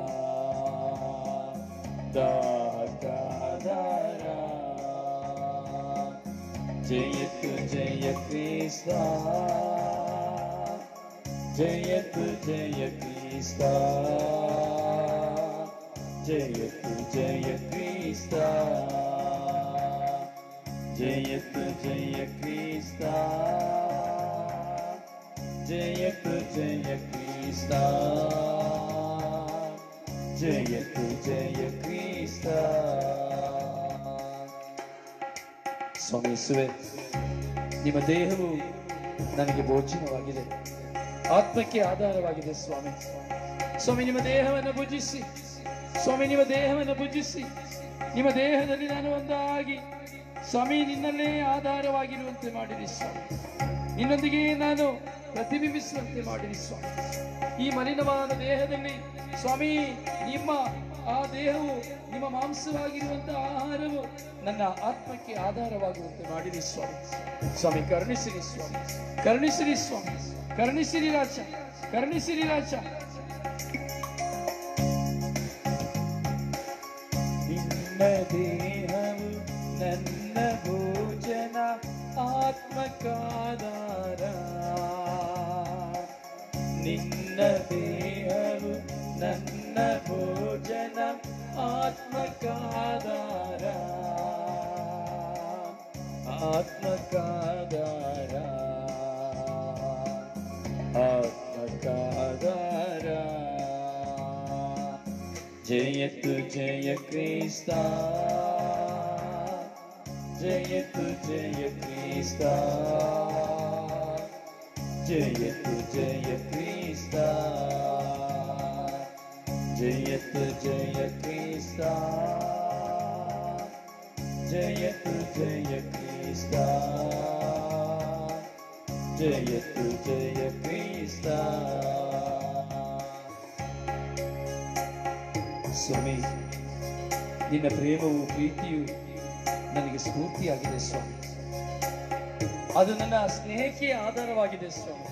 ದಾಹಕಾದಾರ ಜಯತು ಜಯ ಕ್ರಿಸ್ತ ಜಯತು ಜಯ ಕ್ರಿಸ್ತ ಜಯತು ಜಯ ಕ್ರಿಸ್ತ ಜಯತು ಜಯ ಕ್ರಿಸ್ತ ಜಯತು ಜಯ ಕ್ರಿಸ್ತ ಜಯತು ಜಯ ಕ್ರಿಸ್ತ ಸ್ವಾಮಿ ಯೇಸುವೆ ನಿಮ್ಮ ದೇಹವು ನನಗೆ ಭೋಜನವಾಗಿದೆ ಆತ್ಮಕ್ಕೆ ಆಧಾರವಾಗಿದೆ ಸ್ವಾಮಿ ಸ್ವಾಮಿ ನಿಮ್ಮ ದೇಹವನ್ನು ಭುಜಿಸಿ ಸ್ವಾಮಿ ನಿಮ್ಮ ದೇಹವನ್ನು ಭುಜಿಸಿ ನಿಮ್ಮ ದೇಹದಲ್ಲಿ ನಾನು ಒಂದಾಗಿ ಸ್ವಾಮಿ ನಿನ್ನಲ್ಲೇ ಆಧಾರವಾಗಿರುವಂತೆ ಮಾಡಿರಿ ಸ್ವಾಮಿ ನಿನ್ನೊಂದಿಗೆ ನಾನು ಪ್ರತಿಬಿಂಬಿಸುವಂತೆ ಮಾಡಿರಿ ಸ್ವಾಮಿ ಈ ಮಲಿನವಾದ ದೇಹದಲ್ಲಿ ಸ್ವಾಮಿ ನಿಮ್ಮ ಆ ದೇಹವು ನಿಮ್ಮ ಮಾಂಸವಾಗಿರುವಂತಹ ಆಹಾರವು ನನ್ನ ಆತ್ಮಕ್ಕೆ ಆಧಾರವಾಗುವಂತೆ ಮಾಡಿರಿ ಸ್ವಾಮಿ ಸ್ವಾಮಿ ಕರುಣಿಸಿರಿ ಸ್ವಾಮಿ ಕರುಣಿಸಿರಿ ಸ್ವಾಮಿ ಕರುಣಿಸಿರಿ ರಾಜ ಕರುಣಿಸಿರಿ ರಾಜ ನಿನ್ನ ದೇಹವು ನನ್ನ ಭೋಜನ ಆತ್ಮಕಾದಾರ ನಿನ್ನ ದೇಹವು ನನ್ನ ಭೋಜನ ಆತ್ಮಕಾದಾರ ಆತ್ಮಕಾದಾರ ಆತ್ಮಕಾದಾರ ಜಯತು ಜಯ ಕ್ರಿಸ್ತ ಜಯತು ಜಯ ಕ್ರಿಸ್ತ ಜಯತು ಜಯ ಕ್ರಿಸ್ತ ಜಯತು ಜಯ ಕ್ರಿಸ್ತ ಜಯತು ಜಯ ಕ್ರಿಸ್ತ ಜಯತು ಜಯ ಕ್ರಿಸ್ತ ಸ್ವಾಮಿ ನಿನ್ನ ಪ್ರೇಮವು ಪ್ರೀತಿಯು ನನಗೆ ಸ್ಫೂರ್ತಿಯಾಗಿದೆ ಸ್ವಾಮಿ ಅದು ನನ್ನ ಸ್ನೇಹಕ್ಕೆ ಆಧಾರವಾಗಿದೆ ಸ್ವಾಮಿ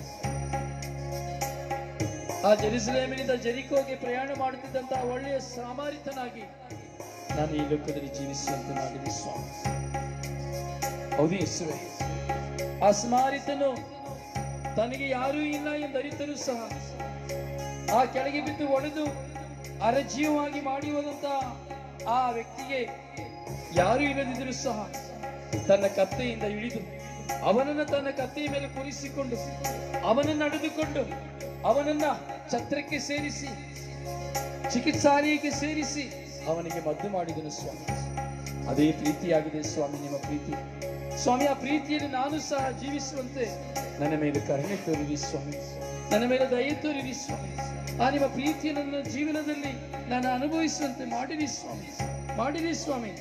ಆ ಜೆರುಸಲೇಮಿನಿಂದ ಜೆರಿಕೋಗೆ ಪ್ರಯಾಣ ಮಾಡುತ್ತಿದ್ದಂತಹ ಒಳ್ಳೆಯ ಸಾಮಾರಿತನಾಗಿ ನಾನು ಈ ಲೋಕದಲ್ಲಿ ಜೀವಿಸುವಂತೆ ಮಾಡಿದೆ ಸ್ವಾಮಿ ಹೌದು ಯೇಸುವೆ ಆ ಸ್ಮಾರಿತನು ತನಗೆ ಯಾರೂ ಇಲ್ಲ ಎಂದರಿತರೂ ಸಹ ಆ ಕೆಳಗೆ ಬಿದ್ದು ಒಡೆದು ಅರಜೀವವಾಗಿ ಮಾಡಿ ಹೋದಂತ ಆ ವ್ಯಕ್ತಿಗೆ ಯಾರು ಇಲ್ಲದಿದ್ದರೂ ಸಹ ತನ್ನ ಕತ್ತೆಯಿಂದ ಇಳಿದು ಅವನನ್ನ ತನ್ನ ಕತ್ತೆಯ ಮೇಲೆ ಕೂರಿಸಿಕೊಂಡು ಅವನನ್ನು ನಡೆದುಕೊಂಡು ಅವನನ್ನ ಛತ್ರಕ್ಕೆ ಸೇರಿಸಿ ಚಿಕಿತ್ಸಾಲಯಕ್ಕೆ ಸೇರಿಸಿ ಅವನಿಗೆ ಮದ್ದು ಮಾಡಿದನು ಸ್ವಾಮಿ ಅದೇ ಪ್ರೀತಿಯಾಗಿದೆ ಸ್ವಾಮಿ ನಿಮ್ಮ ಪ್ರೀತಿ ಸ್ವಾಮಿ ಆ ಪ್ರೀತಿಯಲ್ಲಿ ನಾನು ಸಹ ಜೀವಿಸುವಂತೆ ನನ್ನ ಮೇಲೆ ಕರುಣೆ ತೋರಿರಿ ಸ್ವಾಮಿ ನನ್ನ ಮೇಲೆ ದಯೆ ತೋರಿರಿ ಸ್ವಾಮಿ ಆ ನಿಮ್ಮ ಪ್ರೀತಿಯ ನನ್ನ ಜೀವನದಲ್ಲಿ ನಾನು ಅನುಭವಿಸುವಂತೆ ಮಾಡಿರಿ ಸ್ವಾಮಿ ಮಾಡಿರಿ ಸ್ವಾಮಿ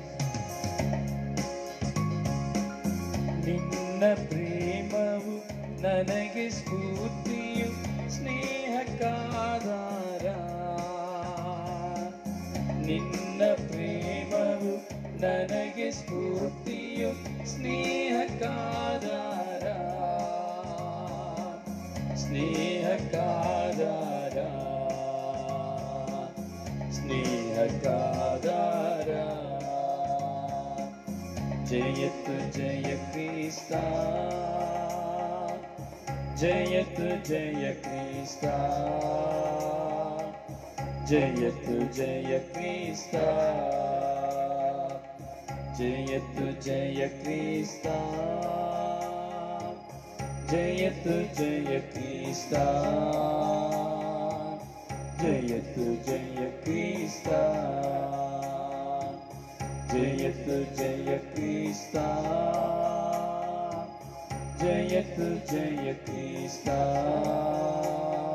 ನಿನ್ನ ಪ್ರೇಮವು ನನಗೆ ಸ್ಫೂರ್ತಿಯು ಸ್ನೇಹಕ್ಕಾಧಾರ ನಿನ್ನ ಪ್ರೇಮವು ನನಗೆ ಸ್ಫೂರ್ತಿಯು ಸ್ನೇಹಕ್ಕಾಧಾರ ಸ್ನೇಹಕ್ಕಾಧಾರ ಸ್ನೇಹಕ್ಕಾಧಾರ ಜಯತು ಜಯ ಕ್ರಿಸ್ತ ಜಯತು ಜಯ ಕ್ರಿಸ್ತ ಜಯತು ಜಯ ಕ್ರಿಸ್ತ ಜಯತು ಜಯ ಕ್ರಿಸ್ತ ಜಯತು ಜಯ ಕ್ರಿಸ್ತ ಜಯತು ಜಯ ಕ್ರಿಸ್ತ ಜಯತು ಜಯ ಕ್ರಿಸ್ತ ಜಯತು ಜಯ ಕ್ರಿಸ್ತ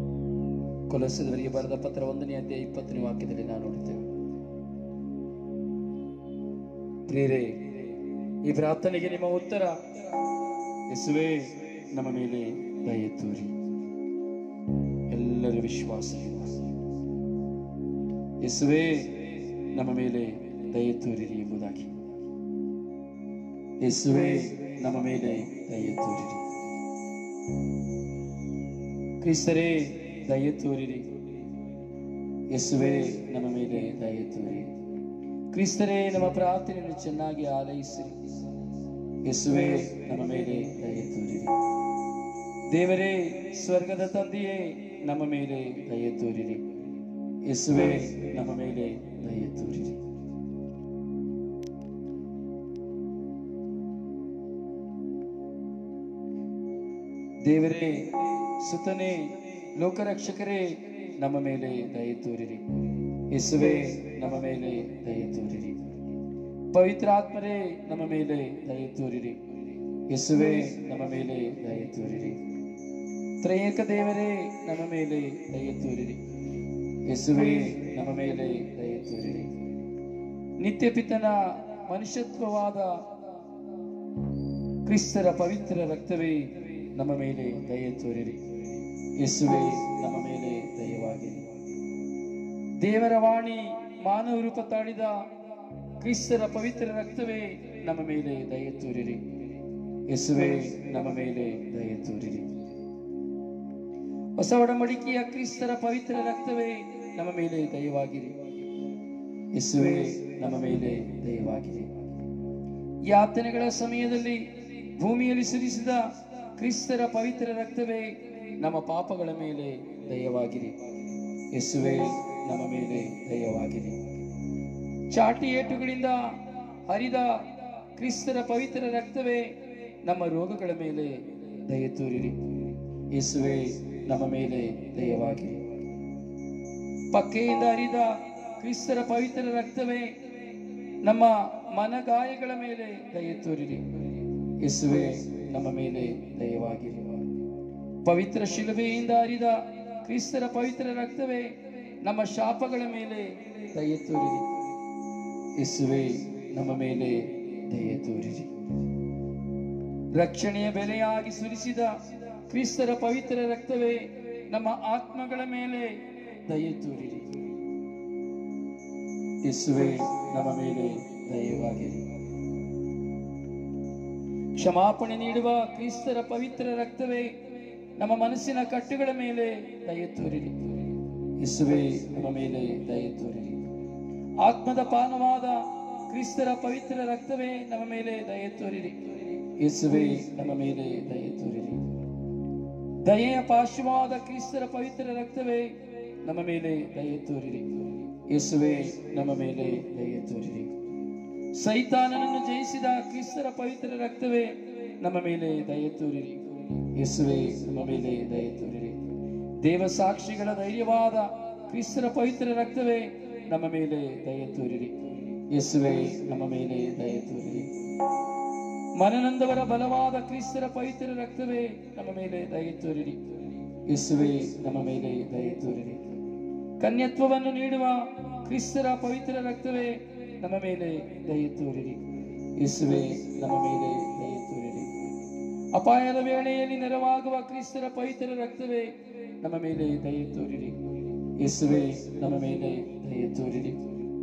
ಕೊಲಸದವರಿಗೆ ಬರೆದ ಪತ್ರ ಒಂದನೇ ಅಧ್ಯಾಯ ಇಪ್ಪತ್ತನೇ ವಾಕ್ಯದಲ್ಲಿ ನಾವು ನೋಡುತ್ತೇವೆ ಪ್ರಿಯರೇ ಈ ಪ್ರಾರ್ಥನೆಗೆ ನಿಮ್ಮ ಉತ್ತರ ಯೇಸುವೇ ನಮ್ಮ ಮೇಲೆ ದಯೆ ತೋರಿ ಎಲ್ಲರ ವಿಶ್ವಾಸ ಯೇಸುವೇ ನಮ್ಮ ಮೇಲೆ ದಯೆ ತೋರಿರಿ ಎಂಬುದಾಗಿ ಯೇಸುವೇ ನಮ್ಮ ಮೇಲೆ ದಯೆ ತೋರಿರಿ ಕ್ರಿಸ್ತರೇ ದಯೆ ತೋರಿರಿ ಯೇಸುವೇ ನಮ್ಮ ಮೇಲೆ ದಯೆ ತೋರಿ ಕ್ರಿಸ್ತರೇ ನಮ್ಮ ಪ್ರಾರ್ಥನೆಯನ್ನು ಚೆನ್ನಾಗಿ ಆಲೈಸಿರಿ ಯೇಸುವೇ ನಮ್ಮ ಮೇಲೆ ದಯೆ ತೋರಿರಿ ದೇವರೇ ಸ್ವರ್ಗದ ತಂದೆಯೇ ನಮ್ಮ ಮೇಲೆ ದಯೆ ತೋರಿರಿ ಯೇಸುವೇ ನಮ್ಮ ಮೇಲೆ ದಯೆ ತೋರಿರಿ ದೇವರೇ ಸುತನೇ ಲೋಕರಕ್ಷಕರೇ ನಮ್ಮ ಮೇಲೆ ದಯೆ ತೋರಿರಿ ಯೇಸುವೇ ನಮ್ಮ ಮೇಲೆ ದಯೆ ತೋರಿರಿ ಪವಿತ್ರಾತ್ಮರೇ ನಮ್ಮ ಮೇಲೆ ದಯೆ ತೋರಿರಿ ಯೇಸುವೇ ನಮ್ಮ ಮೇಲೆ ದಯೆ ತೋರಿರಿ ತ್ರಯೇಕ ದೇವರೇ ನಮ್ಮ ಮೇಲೆ ದಯೆ ತೋರಿರಿ ಯೇಸುವೇ ನಮ್ಮ ಮೇಲೆ ದಯೆ ತೋರಿರಿ ನಿತ್ಯ ಪಿತನ ಮನುಷ್ಯತ್ವವಾದ ಕ್ರಿಸ್ತರ ಪವಿತ್ರ ರಕ್ತವೇ ನಮ್ಮ ಮೇಲೆ ದಯೆ ತೋರಿರಿ ಯೇಸುವೇ ನಮ್ಮ ಮೇಲೆ ದಯವಾಗಿರಿ ದೇವರ ವಾಣಿ ಮಾನವ ರೂಪ ತಾಳಿದ ಕ್ರಿಸ್ತರ ಪವಿತ್ರ ರಕ್ತವೇ ನಮ್ಮ ಮೇಲೆ ದಯೆ ತೋರಿರಿ ಯೇಸುವೇ ನಮ್ಮ ಮೇಲೆ ದಯೆ ತೋರಿರಿ ಹೊಸ ಒಡಂಬಡಿಕೆಯ ಕ್ರಿಸ್ತರ ಪವಿತ್ರ ರಕ್ತವೇ ನಮ್ಮ ಮೇಲೆ ದಯವಾಗಿರಿ ಯೇಸುವೇ ನಮ್ಮ ಮೇಲೆ ದಯವಾಗಿರಿ ಯಾತನೆಗಳ ಸಮಯದಲ್ಲಿ ಭೂಮಿಯಲ್ಲಿ ಸುರಿಸಿದ ಕ್ರಿಸ್ತರ ಪವಿತ್ರ ರಕ್ತವೇ ನಮ್ಮ ಪಾಪಗಳ ಮೇಲೆ ದಯವಾಗಿರಿ ಯೇಸುವೇ ನಮ್ಮ ಮೇಲೆ ದಯವಾಗಿರಿ ಚಾಟಿ ಏಟುಗಳಿಂದ ಹರಿದ ಕ್ರಿಸ್ತರ ಪವಿತ್ರ ರಕ್ತವೇ ನಮ್ಮ ರೋಗಗಳ ಮೇಲೆ ದಯ ತೋರಿರಿ ಯೇಸುವೇ ನಮ್ಮ ಮೇಲೆ ದಯವಾಗಿರಿ ಪಕ್ಕೆಯಿಂದ ಹರಿದ ಕ್ರಿಸ್ತರ ಪವಿತ್ರ ರಕ್ತವೇ ನಮ್ಮ ಮನಗಾಯಗಳ ಮೇಲೆ ದಯ ತೋರಿರಿ ಯೇಸುವೇ ನಮ್ಮ ಮೇಲೆ ದಯವಾಗಿರಿ ಪವಿತ್ರ ಶಿಲುಬೆಯಿಂದ ಹರಿದ ಕ್ರಿಸ್ತರ ಪವಿತ್ರ ರಕ್ತವೇ ನಮ್ಮ ಶಾಪಗಳ ಮೇಲೆ ದಯೆ ತೋರಿರಿ ಯೇಸುವೇ ನಮ್ಮ ಮೇಲೆ ದಯೆ ತೋರಿರಿ ರಕ್ಷಣೆಯ ಬೆಲೆಯಾಗಿ ಸುರಿಸಿದ ಕ್ರಿಸ್ತರ ಪವಿತ್ರ ರಕ್ತವೇ ನಮ್ಮ ಆತ್ಮಗಳ ಮೇಲೆ ದಯೆ ತೋರಿರಿ ಯೇಸುವೇ ನಮ್ಮ ಮೇಲೆ ದಯವಾಗಿರಿ ಕ್ಷಮಾಪಣೆ ನೀಡುವ ಕ್ರಿಸ್ತರ ಪವಿತ್ರ ರಕ್ತವೇ ನಮ್ಮ ಮನಸ್ಸಿನ ಕಟ್ಟುಗಳ ಮೇಲೆ ದಯೆ ತೋರಿರಿ ಯೇಸುವೇ ನಮ್ಮ ಮೇಲೆ ದಯೆ ತೋರಿರಿ ಆತ್ಮದ ಪಾನವಾದ ಕ್ರಿಸ್ತರ ಪವಿತ್ರ ರಕ್ತವೇ ನಮ್ಮ ಮೇಲೆ ದಯೆ ತೋರಿರಿ ಯೇಸುವೇ ನಮ್ಮ ಮೇಲೆ ದಯೆ ತೋರಿರಿ ದಯೆಯ ಪಾರ್ಶ್ವವಾದ ಕ್ರಿಸ್ತರ ಪವಿತ್ರ ರಕ್ತವೇ ನಮ್ಮ ಮೇಲೆ ದಯೆ ತೋರಿರಿ ಯೇಸುವೇ ನಮ್ಮ ಮೇಲೆ ದಯೆ ತೋರಿರಿ ಸೈತಾನನನ್ನು ಜಯಿಸಿದ ಕ್ರಿಸ್ತರ ಪವಿತ್ರ ರಕ್ತವೇ ನಮ್ಮ ಮೇಲೆ ದಯೆ ತೋರಿರಿ ಯೇಸುವೇ ನಮ್ಮ ಮೇಲೆ ದಯೆ ತೋರಿರಿ ದೇವ ಸಾಕ್ಷಿಗಳ ಧೈರ್ಯವಾದ ಕ್ರಿಸ್ತರ ಪವಿತ್ರ ರಕ್ತವೇ ನಮ್ಮ ಮೇಲೆ ದಯೆ ತೋರಿರಿ ಯೇಸುವೇ ನಮ್ಮ ಮೇಲೆ ದಯೆ ತೋರಿರಿ ಮನನಂದವರ ಬಲವಾದ ಕ್ರಿಸ್ತರ ಪವಿತ್ರ ರಕ್ತವೇ ನಮ್ಮ ಮೇಲೆ ದಯೆ ತೋರಿರಿ ಯೇಸುವೇ ನಮ್ಮ ಮೇಲೆ ದಯೆ ತೋರಿರಿ ಕನ್ಯತ್ವವನ್ನು ನೀಡುವ ಕ್ರಿಸ್ತರ ಪವಿತ್ರ ರಕ್ತವೇ ನಮ್ಮ ಮೇಲೆ ದಯೆ ತೋರಿರಿ ಯೇಸುವೇ ನಮ್ಮ ಮೇಲೆ ದಯೆ ತೋರಿರಿ ಅಪಾಯದ ವೇಳೆಯಲ್ಲಿ ನೆರವಾಗುವ ಕ್ರಿಸ್ತರ ಪವಿತ್ರ ರಕ್ತವೇ ನಮ್ಮ ಮೇಲೆ ದಯೆ ತೋರಿರಿ ಯೇಸುವೇ ನಮ್ಮ ಮೇಲೆ ದಯೆ ತೋರಿರಿ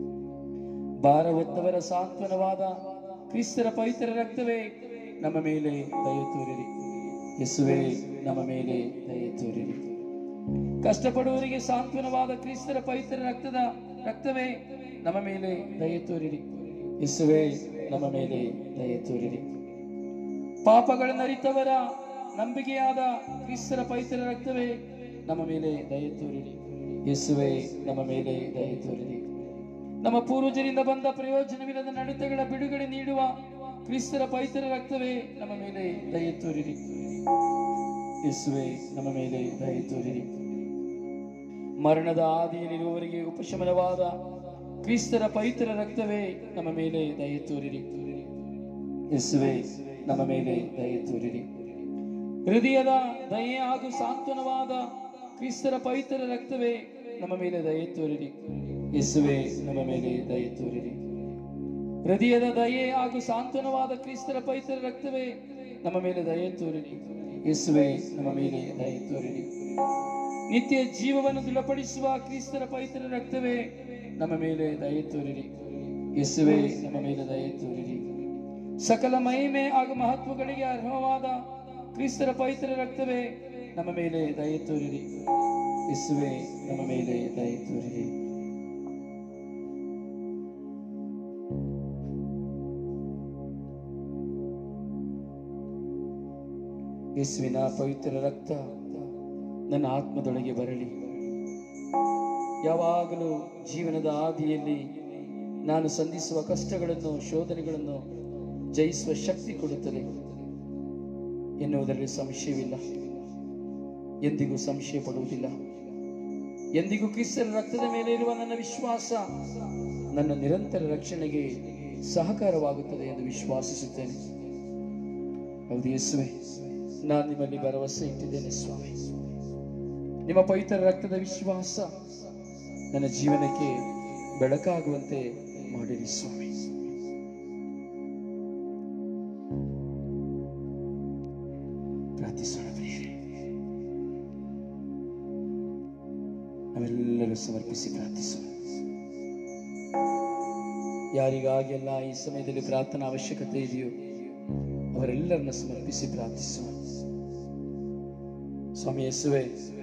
ಭಾರ ಹೊತ್ತವರ ಸಾಂತ್ವನವಾದ ಕ್ರಿಸ್ತರ ಪವಿತ್ರ ರಕ್ತವೇ ನಮ್ಮ ಮೇಲೆ ದಯೆ ತೋರಿರಿ ಯೇಸುವೇ ನಮ್ಮ ಮೇಲೆ ದಯೆ ತೋರಿರಿ ಕಷ್ಟಪಡುವವರಿಗೆ ಸಾಂತ್ವನವಾದ ಕ್ರಿಸ್ತರ ಪವಿತ್ರ ರಕ್ತದ ರಕ್ತವೇ ನಮ್ಮ ಮೇಲೆ ದಯೆ ತೋರಿರಿ ಯೇಸುವೇ ನಮ್ಮ ಮೇಲೆ ದಯೆ ತೋರಿರಿ ಪಾಪಗಳನ್ನು ಅರಿತವರ ನಂಬಿಕೆಯಾದ ಕ್ರಿಸ್ತರ ಪವಿತ್ರ ರಕ್ತವೇ ನಮ್ಮ ಮೇಲೆ ದಯೆ ತೋರಿರಿ ಯೇಸುವೇ ನಮ್ಮ ಮೇಲೆ ದಯೆ ತೋರಿರಿ ನಮ್ಮ ಪೂರ್ವಜರಿಂದ ಬಂದ ಪ್ರಯೋಜನವಿಲ್ಲದ ನಡತೆಗಳ ಬಿಡುಗಡೆ ನೀಡುವ ಕ್ರಿಸ್ತರ ಪವಿತ್ರ ರಕ್ತವೇ ನಮ್ಮ ಮೇಲೆ ದಯೆ ತೋರಿರಿ ಯೇಸುವೇ ನಮ್ಮ ಮೇಲೆ ದಯೆ ತೋರಿರಿ ಮರಣದ ಆದಿಯಲ್ಲಿರುವವರಿಗೆ ಉಪಶಮನವಾದ ಕ್ರಿಸ್ತರ ಪವಿತ್ರ ರಕ್ತವೇ ನಮ್ಮ ಮೇಲೆ ದಯೆ ತೋರಿರಿ ಯೇಸುವೇ ನಮ್ಮ ಮೇಲೆ ದಯೆ ತೋರಿರಿ ಹೃದಯದ ದಯೆ ಹಾಗೂ ಸಾಂತ್ವನವಾದ ಕ್ರಿಸ್ತರ ಪವಿತ್ರ ರಕ್ತವೇ ನಮ್ಮ ಮೇಲೆ ದಯೆ ತೋರಿರಿ ಯೇಸುವೆ ನಮ್ಮ ಮೇಲೆ ದಯೆ ತೋರಿರಿ ಹೃದಯದ ದಯೆ ಹಾಗೂ ಸಾಂತ್ವನವಾದ ಕ್ರಿಸ್ತರ ಪವಿತ್ರ ರಕ್ತವೇ ನಮ್ಮ ಮೇಲೆ ದಯೆ ತೋರಿರಿ ಯೇಸುವೆ ನಮ್ಮ ಮೇಲೆ ದಯೆ ತೋರಿರಿ ನಿತ್ಯ ಜೀವವನ್ನು ದೃಢಪಡಿಸುವ ಕ್ರಿಸ್ತರ ಪವಿತ್ರ ರಕ್ತವೇ ನಮ್ಮ ಮೇಲೆ ದಯೆ ತೋರಿರಿ ಯೇಸುವೆ ನಮ್ಮ ಮೇಲೆ ದಯೆ ತೋರಿರಿ ಸಕಲ ಮಹಿಮೆ ಹಾಗೂ ಮಹತ್ವಗಳಿಗೆ ಅರ್ಹವಾದ ಕ್ರಿಸ್ತರ ಪವಿತ್ರ ರಕ್ತವೇ ನಮ್ಮ ಮೇಲೆ ದಯೆ ತೋರಿರಿ ಯೇಸುವೆ ನಮ್ಮ ಮೇಲೆ ದಯೆ ತೋರಿರಿ ಯೇಸುವಿನ ಪವಿತ್ರ ರಕ್ತ ನನ್ನ ಆತ್ಮದೊಳಗೆ ಬರಲಿ ಯಾವಾಗಲೂ ಜೀವನದ ಆದಿಯಲ್ಲಿ ನಾನು ಸಂಧಿಸುವ ಕಷ್ಟಗಳನ್ನು ಶೋಧನೆಗಳನ್ನು ಜಯಿಸುವ ಶಕ್ತಿ ಕೊಡುತ್ತದೆ ಎನ್ನುವುದರಲ್ಲಿ ಸಂಶಯವಿಲ್ಲ ಎಂದಿಗೂ ಸಂಶಯ ಪಡುವುದಿಲ್ಲ ಎಂದಿಗೂ ಕ್ರಿಸ್ತನ ರಕ್ತದ ಮೇಲೆ ಇರುವ ನನ್ನ ವಿಶ್ವಾಸ ನನ್ನ ನಿರಂತರ ರಕ್ಷಣೆಗೆ ಸಹಕಾರವಾಗುತ್ತದೆ ಎಂದು ವಿಶ್ವಾಸಿಸುತ್ತೇನೆ ಹೌದು ಯೇಸುವೆ ನಾನು ನಿಮ್ಮಲ್ಲಿ ಭರವಸೆ ಇಟ್ಟಿದ್ದೇನೆ ಸ್ವಾಮಿ ನಿಮ್ಮ ಪವಿತ್ರ ರಕ್ತದ ವಿಶ್ವಾಸ ನನ್ನ ಜೀವನಕ್ಕೆ ಬೆಳಕಾಗುವಂತೆ ಮಾಡಿರಿ ಸ್ವಾಮಿ ಪ್ರಾರ್ಥಿಸೋಣ ಪ್ರಿಯರೇ ನಾವೆಲ್ಲರೂ ಸಮರ್ಪಿಸಿ ಪ್ರಾರ್ಥಿಸೋಣ ಯಾರಿಗಾಗೆಲ್ಲ ಈ ಸಮಯದಲ್ಲಿ ಪ್ರಾರ್ಥನಾ ಅವಶ್ಯಕತೆ ಇದೆಯೋ ಅವರೆಲ್ಲರನ್ನ ಸಮರ್ಪಿಸಿ ಪ್ರಾರ್ಥಿಸುವ ಸ್ವಾಮಿ ಯೇಸುವೆ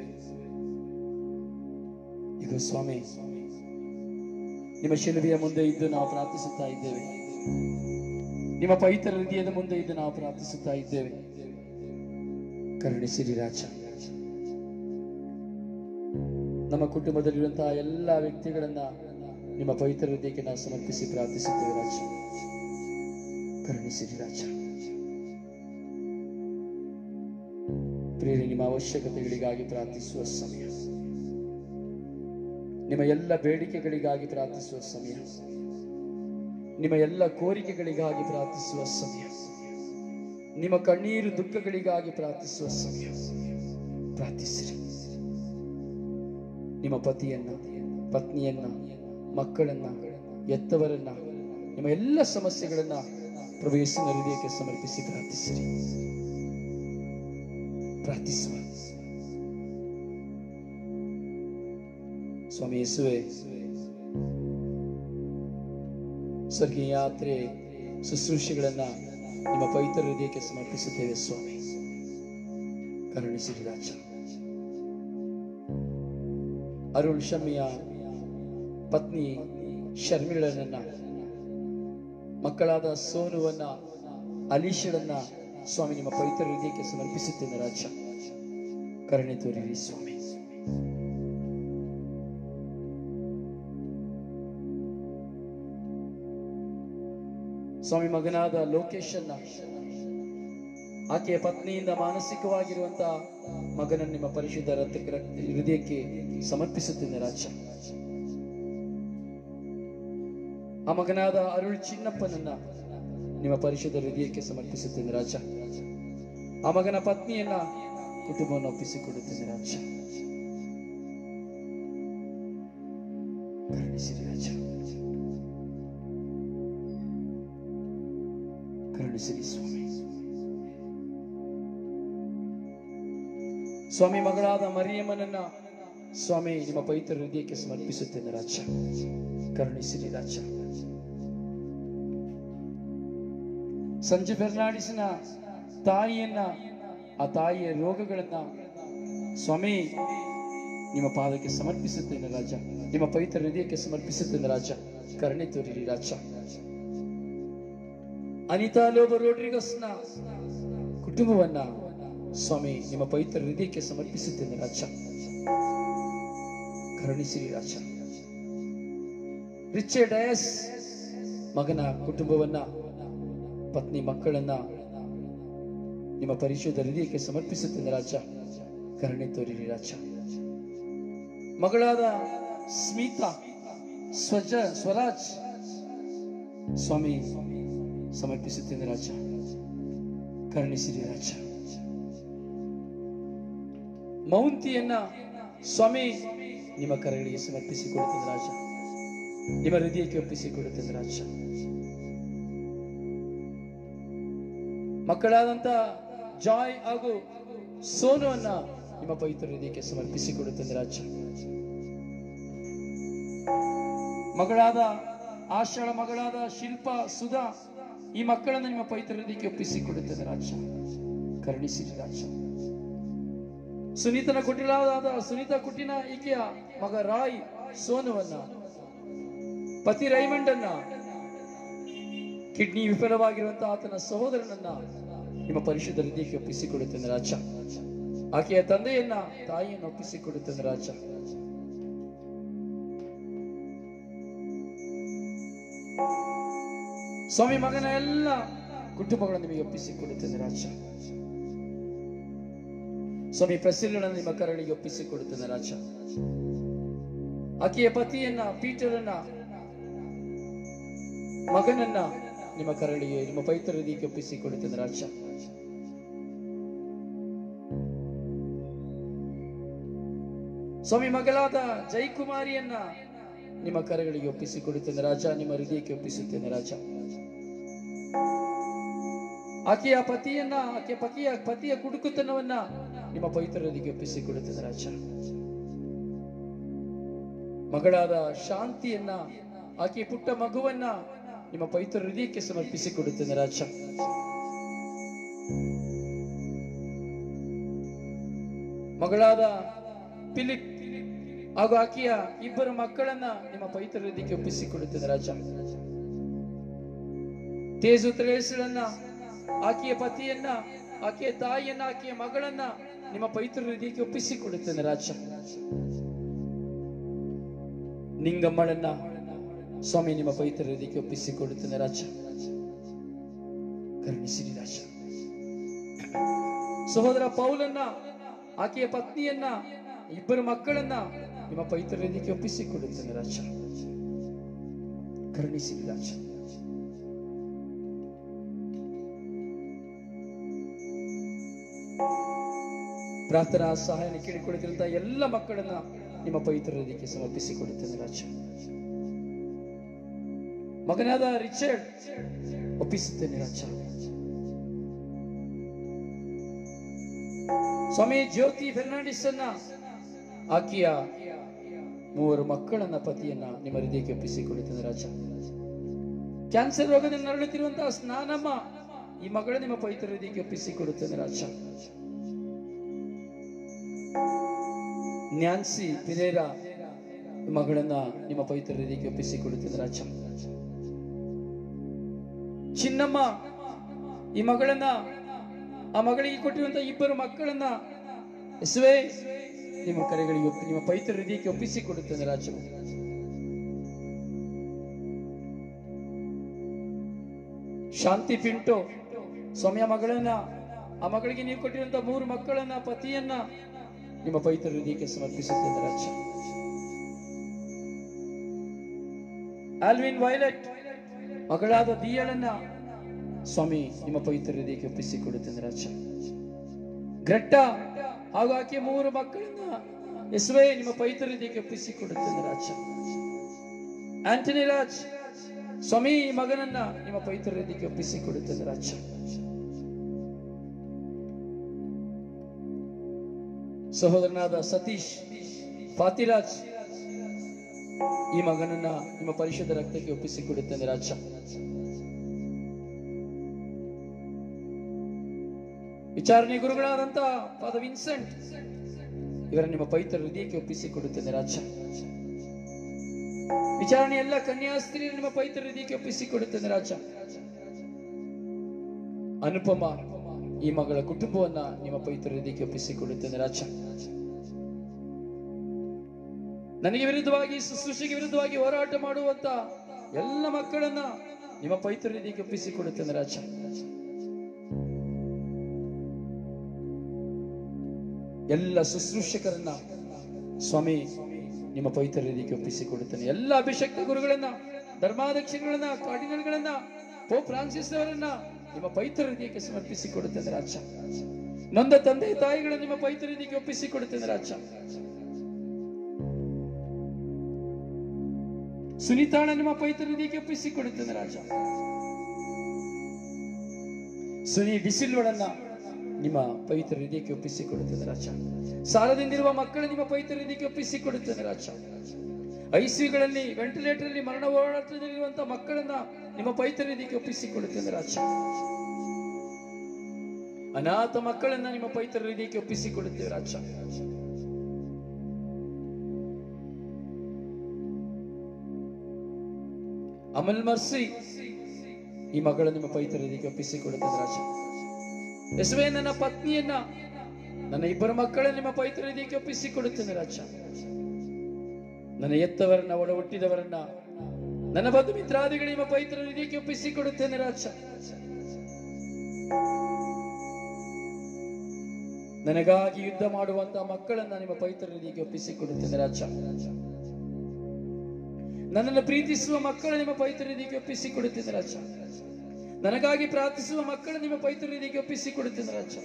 ಈಗ ಸ್ವಾಮಿ ನಿಮ್ಮ ಶಿಲುಬೆಯ ಮುಂದೆ ಇದ್ದು ನಾವು ಪ್ರಾರ್ಥಿಸುತ್ತಾ ಇದ್ದೇವೆ ನಿಮ್ಮ ಪವಿತ್ರ ಹೃದಯದ ಮುಂದೆ ಇದ್ದು ನಾವು ಪ್ರಾರ್ಥಿಸುತ್ತಾ ಇದ್ದೇವೆ ಕರುಣಿಸಿರಿ ರಾಜ ನಮ್ಮ ಕುಟುಂಬದಲ್ಲಿರುವಂತಹ ಎಲ್ಲ ವ್ಯಕ್ತಿಗಳನ್ನ ನಿಮ್ಮ ಪವಿತ್ರ ಹೃದಯಕ್ಕೆ ನಾವು ಸಮರ್ಪಿಸಿ ಪ್ರಾರ್ಥಿಸುತ್ತೇವೆ ರಾಜ ಕರುಣಿಸಿರಿ ರಾಜ ಪ್ರಿಯರೇ ನಿಮ್ಮ ಅವಶ್ಯಕತೆಗಳಿಗಾಗಿ ಪ್ರಾರ್ಥಿಸುವ ಸಮಯ ನಿಮ್ಮ ಎಲ್ಲ ಬೇಡಿಕೆಗಳಿಗಾಗಿ ಪ್ರಾರ್ಥಿಸುವ ಸಮಯ ನಿಮ್ಮ ಎಲ್ಲ ಕೋರಿಕೆಗಳಿಗಾಗಿ ಪ್ರಾರ್ಥಿಸುವ ಸಮಯ ನಿಮ್ಮ ಕಣ್ಣೀರು ದುಃಖಗಳಿಗಾಗಿ ಪ್ರಾರ್ಥಿಸುವ ಸಮಯ ಪ್ರಾರ್ಥಿಸಿರಿ ನಿಮ್ಮ ಪತಿಯನ್ನ ಪತ್ನಿಯನ್ನ ಮಕ್ಕಳನ್ನ ಎತ್ತವರನ್ನ ನಿಮ್ಮ ಎಲ್ಲ ಸಮಸ್ಯೆಗಳನ್ನ ಪ್ರಭು ಯೇಸುವಿನ ಹೃದಯಕ್ಕೆ ಸಮರ್ಪಿಸಿ ಪ್ರಾರ್ಥಿಸಿರಿ ಪ್ರಾರ್ಥಿಸುವ ಸ್ವಾಮಿ ಯೇಸುವೆ ಸ್ವರ್ಗೀಯ ಯಾತ್ರೆ ಶುಶ್ರೂಷೆಗಳನ್ನ ನಿಮ್ಮ ಪವಿತ್ರ ಹೃದಯಕ್ಕೆ ಸಮರ್ಪಿಸುತ್ತೇವೆ ಸ್ವಾಮಿ ಕರುಣಿಸಿರಿ ರಾಜ ಅರುಣ್ ಶಮಿಯ ಪತ್ನಿ ಶರ್ಮಿಳನನ್ನ ಮಕ್ಕಳಾದ ಸೋನುವನ್ನ ಅಲೀಶಳನ್ನ ಸ್ವಾಮಿ ನಿಮ್ಮ ಪವಿತ್ರ ಹೃದಯಕ್ಕೆ ಸಮರ್ಪಿಸುತ್ತೇನೆ ರಾಜ ಕರುಣೆ ತೋರಿರಿ ಸ್ವಾಮಿ ಸ್ವಾಮಿ ಮಗನಾದ ಲೋಕೇಶನ್ನ ಆಕೆಯ ಪತ್ನಿಯಿಂದ ಮಾನಸಿಕವಾಗಿರುವಂತಹ ಮಗನನ್ನು ನಿಮ್ಮ ಪರಿಶುದ್ಧ ರಥ ಹೃದಯಕ್ಕೆ ಸಮರ್ಪಿಸುತ್ತೇನೆ ರಾಜ ಆ ಮಗನಾದ ಅರುಳ್ ಚಿನ್ನಪ್ಪನನ್ನ ನಿಮ್ಮ ಪರಿಶುದ್ಧ ಹೃದಯಕ್ಕೆ ಸಮರ್ಪಿಸುತ್ತೇನೆ ರಾಜ ಆ ಮಗನ ಪತ್ನಿಯನ್ನ ಕುಟುಂಬವನ್ನು ಒಪ್ಪಿಸಿಕೊಡುತ್ತೇನೆ ರಾಜ ಕರುಣಿಸಿರಿ ರಾಜ ಕರುಣಿಸಿರಿ ಸ್ವಾಮಿ ಸ್ವಾಮಿ ಮಗಳಾದ ಮರಿಯಮ್ಮನನ್ನ ಸ್ವಾಮಿ ನಿಮ್ಮ ಪವಿತ್ರ ಹೃದಯಕ್ಕೆ ಸಮರ್ಪಿಸುತ್ತೇನೆ ರಾಜ ಕರುಣಿಸಿರಿ ರಾಜ ಸಂಜೆ ಫೆರ್ನಾಡಿಸಿನ ತಾಯಿಯನ್ನ ಆ ತಾಯಿಯ ರೋಗಗಳನ್ನ ಸ್ವಾಮಿ ನಿಮ್ಮ ಪಾದಕ್ಕೆ ಸಮರ್ಪಿಸುತ್ತೇನೆ ರಾಜ ನಿಮ್ಮ ಪವಿತ್ರ ಹೃದಯಕ್ಕೆ ಸಮರ್ಪಿಸುತ್ತೇನೆ ರಾಜ ಕರುಣೆ ತೋರಿರಿ ರಾಜ ಅನಿತಾ ಲೋಬ ರೋಡ್ರಿಗಸ್ನ ಕುಟುಂಬವನ್ನ ಸ್ವಾಮಿ ನಿಮ್ಮ ಪವಿತ್ರ ಹೃದಯಕ್ಕೆ ಸಮರ್ಪಿಸುತ್ತೇನೆ ರಾಜ ಕರುಣಿಸಿರಿ ರಾಜ ರಿಚೆ ಡಯಸ್ ಮಗನ ಕುಟುಂಬವನ್ನ ಪತ್ನಿ ಮಕ್ಕಳನ್ನ ನಿಮ್ಮ ಪರಿಶುದ್ಧ ಹೃದಯಕ್ಕೆ ಸಮರ್ಪಿಸುತ್ತೇನೆ ರಾಜ ಕರುಣೆ ತೋರಿರಿ ರಾಜ ಮಗಳಾದ ಸ್ಮಿತಾ ಸ್ವಜ ಸ್ವರಾಜ್ ಸ್ವಾಮಿ ಸಮರ್ಪಿಸುತ್ತೇನೆ ರಾಜ ಕರುಣಿಸಿರಿ ರಾಜ ಮೌಂತಿಯನ್ನ ಸ್ವಾಮಿ ನಿಮ್ಮ ಕರೆಗಳಿಗೆ ಸಮರ್ಪಿಸಿ ಕೊಡುತ್ತೇನೆ ರಾಜ ನಿಮ್ಮ ಹೃದಯಕ್ಕೆ ಒಪ್ಪಿಸಿ ಕೊಡುತ್ತೇನೆ ರಾಜ ಮಕ್ಕಳಾದಂತ ಜಾಯ್ ಹಾಗೂ ಸೋನುವನ್ನ ನಿಮ್ಮ ಪವಿತ್ರ ಹೃದಯಕ್ಕೆ ಸಮರ್ಪಿಸಿ ಕೊಡುತ್ತೇನೆ ರಾಜ ಮಗಳಾದ ಆಷಾಢ ಮಗಳಾದ ಶಿಲ್ಪ ಸುಧಾ ಈ ಮಕ್ಕಳನ್ನು ನಿಮ್ಮ ಪವಿತ್ರ ಹೃದಯಕ್ಕೆ ಒಪ್ಪಿಸಿ ಕೊಡುತ್ತೇನೆ ರಾಜ ಕರುಣಿಸಿರಿ ರಾಜ ಸುನೀತನ ಕುಟಿಲಾದ ಸುನೀತಾ ಕುಟಿನ ಈಕೆಯ ಮಗ ರಾಯ್ ಸೋನುವನ್ನ ಪತಿ ರೈಮಂಡನ್ನ ಕಿಡ್ನಿ ವಿಫಲವಾಗಿರುವಂತಹ ಆತನ ಸಹೋದರನನ್ನ ನಿಮ್ಮ ಪರಿಶುದ್ಧ ಹೃದಯಕ್ಕೆ ಒಪ್ಪಿಸಿಕೊಡುತ್ತೇನೆ ರಾಜ ಆಕೆಯ ತಂದೆಯನ್ನ ತಾಯಿಯನ್ನು ಒಪ್ಪಿಸಿಕೊಡುತ್ತೇನೆ ರಾಜ ಸ್ವಾಮಿ ಮಗನ ಎಲ್ಲ ಕುಟುಂಬಗಳನ್ನು ನಿಮಗೆ ಒಪ್ಪಿಸಿಕೊಡುತ್ತೇನೆ ರಾಜ ಸ್ವಾಮಿ ಪ್ರಸಿಲ್ಲಗಳನ್ನು ನಿಮ್ಮ ಕರಳಿಗೆ ಒಪ್ಪಿಸಿಕೊಡುತ್ತೇನೆ ರಾಜ ಆಕೆಯ ಪತಿಯನ್ನ ಪೀಟರನ್ನ ಮಗನನ್ನ ನಿಮ್ಮ ಕರಳಿಗೆ ನಿಮ್ಮ ಪವಿತ್ರ ಹೃದಯಕ್ಕೆ ಒಪ್ಪಿಸಿಕೊಡುತ್ತೇನೆ ರಾಜ ಸ್ವಾಮಿ ಮಗಳಾದ ಜೈಕುಮಾರಿಯನ್ನ ನಿಮ್ಮ ಕರಗಳಿಗೆ ಒಪ್ಪಿಸಿಕೊಡುತ್ತೇನೆ ರಾಜ ನಿಮ್ಮ ಹೃದಯಕ್ಕೆ ಒಪ್ಪಿಸುತ್ತೇನೆ ರಾಜ ಆಕೆಯ ಪತಿಯನ್ನ ಆಕೆಯ ಪತಿಯ ಪತಿಯ ಕುಡುಕುತನವನ್ನ ನಿಮ್ಮ ಪವಿತ್ರ ಹೃದಯಕ್ಕೆ ಒಪ್ಪಿಸಿಕೊಡುತ್ತೇನೆ ರಾಜ ಮಗಳಾದ ಶಾಂತಿಯನ್ನ ಆಕೆಯ ಪುಟ್ಟ ಮಗುವನ್ನ ನಿಮ್ಮ ಪವಿತ್ರ ಹೃದಯಕ್ಕೆ ಸಮರ್ಪಿಸಿಕೊಡುತ್ತೇನೆ ರಾಜ ಮಗಳಾದ ಫಿಲಿಪ್ ಹಾಗೂ ಆಕೆಯ ಇಬ್ಬರು ಮಕ್ಕಳನ್ನ ನಿಮ್ಮ ಪವಿತ್ರ ಹೃದಯಕ್ಕೆ ಒಪ್ಪಿಸಿಕೊಡುತ್ತೇನೆ ರಾಜ ತೇಜು ತ್ರೇಸಳನ್ನ ಆಕೆಯ ಪತಿಯನ್ನ ಆಕೆಯ ತಾಯಿಯನ್ನ ಆಕೆಯ ಮಗಳನ್ನ ನಿಮ್ಮ ಪವಿತ್ರ ಹೃದಯಕ್ಕೆ ಒಪ್ಪಿಸಿಕೊಡುತ್ತೇನೆ ರಾಜ ನಿಂಗಮ್ಮಳನ್ನ ಸ್ವಾಮಿ ನಿಮ್ಮ ಪವಿತ್ರ ಹೃದಯಕ್ಕೆ ಒಪ್ಪಿಸಿಕೊಡುತ್ತೇನೆ ರಾಜ ಕರುಣಿಸಿರಿ ರಾಜ ಸಹೋದರ ಪೌಲನ್ನ ಆಕೆಯ ಪತ್ನಿಯನ್ನ ಇಬ್ಬರು ಮಕ್ಕಳನ್ನ ನಿಮ್ಮ ಪವಿತ್ರ ಹೃದಯಕ್ಕೆ ಒಪ್ಪಿಸಿಕೊಡುತ್ತೇನೆ ರಾಜ ಕರುಣಿಸಿರಿ ರಾಜ ಪ್ರಾರ್ಥನಾ ಸಹಾಯನ ಕೇಳಿಕೊಳ್ಳುತ್ತಿರುವಂತ ಎಲ್ಲ ಮಕ್ಕಳನ್ನ ನಿಮ್ಮ ಪವಿತ್ರ ಹೃದಯಕ್ಕೆ ಸಮರ್ಪಿಸಿಕೊಡುತ್ತೇನೆ ರಾಜ ಮಗನಾದ ರಿಚರ್ಡ್ ಒಪ್ಪಿಸುತ್ತೇನೆ ರಾಜ ಸ್ವಾಮಿ ಜ್ಯೋತಿ ಫೆರ್ನಾಂಡಿಸ್ ಅನ್ನ ಆಕೆಯ ಮೂವರು ಮಕ್ಕಳನ್ನ ಪತಿಯನ್ನ ನಿಮ್ಮ ಹೃದಯಕ್ಕೆ ಒಪ್ಪಿಸಿಕೊಡುತ್ತೇನೆ ರಾಜ ಕ್ಯಾನ್ಸರ್ ರೋಗದಿಂದ ನರಳುತ್ತಿರುವಂತಹ ಸ್ನಾನಮ್ಮ ಈ ಮಗಳ ನಿಮ್ಮ ಪವಿತ್ರ ಹೃದಯಕ್ಕೆ ಒಪ್ಪಿಸಿಕೊಡುತ್ತೇನೆ ರಾಜ ನ್ಯಾನ್ಸಿ ಪಿರೇರ ಮಗಳನ್ನ ನಿಮ್ಮ ಪವಿತ್ರ ಹೃದಯಕ್ಕೆ ಒಪ್ಪಿಸಿಕೊಡುತ್ತೇನೆ ರಾಜ ಚಿನ್ನಮ್ಮ ಈ ಮಗಳನ್ನ ಆ ಮಗಳಿಗೆ ಕೊಟ್ಟಿರುವಂತ ಇಬ್ಬರು ಮಕ್ಕಳನ್ನ ಯೇಸುವೇ ನಿಮ್ಮ ಕರೆಗಳಿಗೆ ಒಪ್ಪಿ ನಿಮ್ಮ ಪವಿತ್ರ ಹೃದಯಕ್ಕೆ ಒಪ್ಪಿಸಿಕೊಡುತ್ತೇನೆ ರಾಜ ಶಾಂತಿ ಪಿಂಟು ಸ್ವಾಮಿಯ ಮಗಳನ್ನ ಆ ಮಗಳಿಗೆ ನೀವು ಕೊಟ್ಟಿರುವಂತ ಮೂರು ಮಕ್ಕಳನ್ನ ಪತಿಯನ್ನ ನಿಮ್ಮ ಪವಿತ್ರ ಹೃದಯಕ್ಕೆ ಸಮರ್ಪಿಸುತ್ತೇನೆ ರಾಜ ಆಲ್ವಿನ್ ವೈಲೆಟ್ ಮಗಳಾದ ದಿಯಳನ್ನ ಸ್ವಾಮಿ ನಿಮ್ಮ ಪವಿತ್ರ ಹೃದಯಕ್ಕೆ ಒಪ್ಪಿಸಿಕೊಡುತ್ತೇನೆ ರಾಜ ಗ್ರೆಟ್ಟ ಹಾಗೂ ಆಕೆ ಮೂರು ಮಕ್ಕಳನ್ನ ಯೇಸುವೇ ನಿಮ್ಮ ಪವಿತ್ರ ಹೃದಯಕ್ಕೆ ಒಪ್ಪಿಸಿಕೊಡುತ್ತೇನೆ ರಾಜ ಆಂಟನಿ ರಾಜ್ ಸ್ವಾಮಿ ಈ ಮಗನನ್ನ ನಿಮ್ಮ ಪವಿತ್ರ ಹೃದಯಕ್ಕೆ ಒಪ್ಪಿಸಿಕೊಡುತ್ತೇನೆ ರಾಜ ಸಹೋದರನಾದ ಸತೀಶ್ ಫಾತಿರಾಜ್ ಈ ಮಗನನ್ನ ನಿಮ್ಮ ಪರಿಶುದ್ಧ ರಕ್ತಕ್ಕೆ ಒಪ್ಪಿಸಿಕೊಡುತ್ತೇನೆ ರಾಜ ವಿಚಾರಣೆ ಗುರುಗಳಾದಂತ ಫಾದರ್ ವಿನ್ಸೆಂಟ್ ಇವರ ನಿಮ್ಮ ಪವಿತ್ರ ಹೃದಯಕ್ಕೆ ಒಪ್ಪಿಸಿಕೊಡುತ್ತೇನೆ ರಾಜ ವಿಚಾರಣೆ ಎಲ್ಲ ಕನ್ಯಾಸ್ತ್ರೀ ನಿಮ್ಮ ಪವಿತ್ರ ಹೃದಯಕ್ಕೆ ಒಪ್ಪಿಸಿಕೊಡುತ್ತೇನೆ ರಾಜ ಅನುಪಮ ಈ ಮಗಳ ಕುಟುಂಬವನ್ನ ನಿಮ್ಮ ಪವಿತ್ರ ಹೃದಯಕ್ಕೆ ಒಪ್ಪಿಸಿಕೊಡುತ್ತೇನೆ ರಾಜ ನನಗೆ ವಿರುದ್ಧವಾಗಿ ಶುಶ್ರೂಷೆಗೆ ವಿರುದ್ಧವಾಗಿ ಹೋರಾಟ ಮಾಡುವಂತ ಎಲ್ಲ ಮಕ್ಕಳನ್ನ ನಿಮ್ಮ ಪವಿತ್ರ ಹೃದಯಕ್ಕೆ ಒಪ್ಪಿಸಿಕೊಡುತ್ತೇನೆ ರಾಜ ಎಲ್ಲ ಶುಶ್ರೂಷಕರನ್ನ ಸ್ವಾಮಿ ನಿಮ್ಮ ಪವಿತ್ರ ಹೃದಯಕ್ಕೆ ಒಪ್ಪಿಸಿಕೊಡುತ್ತೇನೆ ಎಲ್ಲ ಅಭಿಷಕ್ತ ಗುರುಗಳನ್ನ ಧರ್ಮಾಧ್ಯಕ್ಷಗಳನ್ನ ಕಾರ್ಡಿನಲ್ಗಳನ್ನ ಪೋಪ್ ಫ್ರಾನ್ಸಿಸ್ ಅವರನ್ನ ನಿಮ್ಮ ಪವಿತ್ರ ಹೃದಯಕ್ಕೆ ಸಮರ್ಪಿಸಿಕೊಡುತ್ತೇನೆ ರಾಜ ನೊಂದ ತಂದೆ ತಾಯಿಗಳನ್ನ ನಿಮ್ಮ ಪವಿತ್ರ ಹೃದಯಕ್ಕೆ ಒಪ್ಪಿಸಿಕೊಡುತ್ತೇನೆ ರಾಜ ಸುನಿತಾಳ ನಿಮ್ಮ ಪವಿತ್ರ ಹೃದಯಕ್ಕೆ ಒಪ್ಪಿಸಿಕೊಡುತ್ತೇನೆ ರಾಜ ಸುನಿ ಡಿಸಿಲ್ವಳನ್ನ ನಿಮ್ಮ ಪವಿತ್ರ ಹೃದಯಕ್ಕೆ ಒಪ್ಪಿಸಿಕೊಡುತ್ತೇನೆ ರಾಜ ಸಾಲದಿಂದಿರುವ ಮಕ್ಕಳು ನಿಮ್ಮ ಪವಿತ್ರ ಹೃದಯಕ್ಕೆ ಒಪ್ಪಿಸಿಕೊಡುತ್ತೇನೆ ರಾಜ ಐಸಿಯುಗಳಲ್ಲಿ ವೆಂಟಿಲೇಟರ್ ಅಲ್ಲಿ ಮರಣ ಹೋರಾಟದಲ್ಲಿರುವಂತಹ ಮಕ್ಕಳನ್ನ ನಿಮ್ಮ ಪವಿತ್ರ ಹೃದಯಕ್ಕೆ ಒಪ್ಪಿಸಿಕೊಡುತ್ತೇನೆ ರಾಜ ಅನಾಥ ಮಕ್ಕಳನ್ನ ನಿಮ್ಮ ಪವಿತ್ರ ಹೃದಯಕ್ಕೆ ಒಪ್ಪಿಸಿಕೊಡುತ್ತೇವೆ ರಾಜ ಅಮಲ್ ಮರ್ಸಿ ಈ ಮಗಳ ನಿಮ್ಮ ಪವಿತ್ರ ಹೃದಯಕ್ಕೆ ಒಪ್ಪಿಸಿಕೊಡುತ್ತೇನೆ ರಾಜ ಯಶವೇ ನನ್ನ ಪತ್ನಿಯನ್ನ ನನ್ನ ಇಬ್ಬರು ಮಕ್ಕಳ ನಿಮ್ಮ ಪವಿತ್ರ ಹೃದಯಕ್ಕೆ ಒಪ್ಪಿಸಿಕೊಡುತ್ತೇನೆ ರಾಜ ನನ್ನ ಎತ್ತವರನ್ನ ಒಡ ಹುಟ್ಟಿದವರನ್ನ ನನ್ನ ಬಂಧು ಮಿತ್ರಾದಿಗಳು ನಿಮ್ಮ ಪವಿತ್ರ ಹೃದಯಕ್ಕೆ ಒಪ್ಪಿಸಿಕೊಡುತ್ತೇನೆ ರಾಜ ನನಗಾಗಿ ಯುದ್ಧ ಮಾಡುವಂತಹ ಮಕ್ಕಳನ್ನ ನಿಮ್ಮ ಪವಿತ್ರ ಹೃದಯಕ್ಕೆ ಒಪ್ಪಿಸಿಕೊಡುತ್ತೇನೆ ರಾಜ ನನ್ನನ್ನು ಪ್ರೀತಿಸುವ ಮಕ್ಕಳು ನಿಮ್ಮ ಪವಿತ್ರ ಹೃದಯಕ್ಕೆ ಒಪ್ಪಿಸಿಕೊಡುತ್ತೇನೆ ರಾಜ ನನಗಾಗಿ ಪ್ರಾರ್ಥಿಸುವ ಮಕ್ಕಳು ನಿಮ್ಮ ಪವಿತ್ರ ಹೃದಯಕ್ಕೆ ಒಪ್ಪಿಸಿಕೊಡುತ್ತೇನೆ ರಾಜ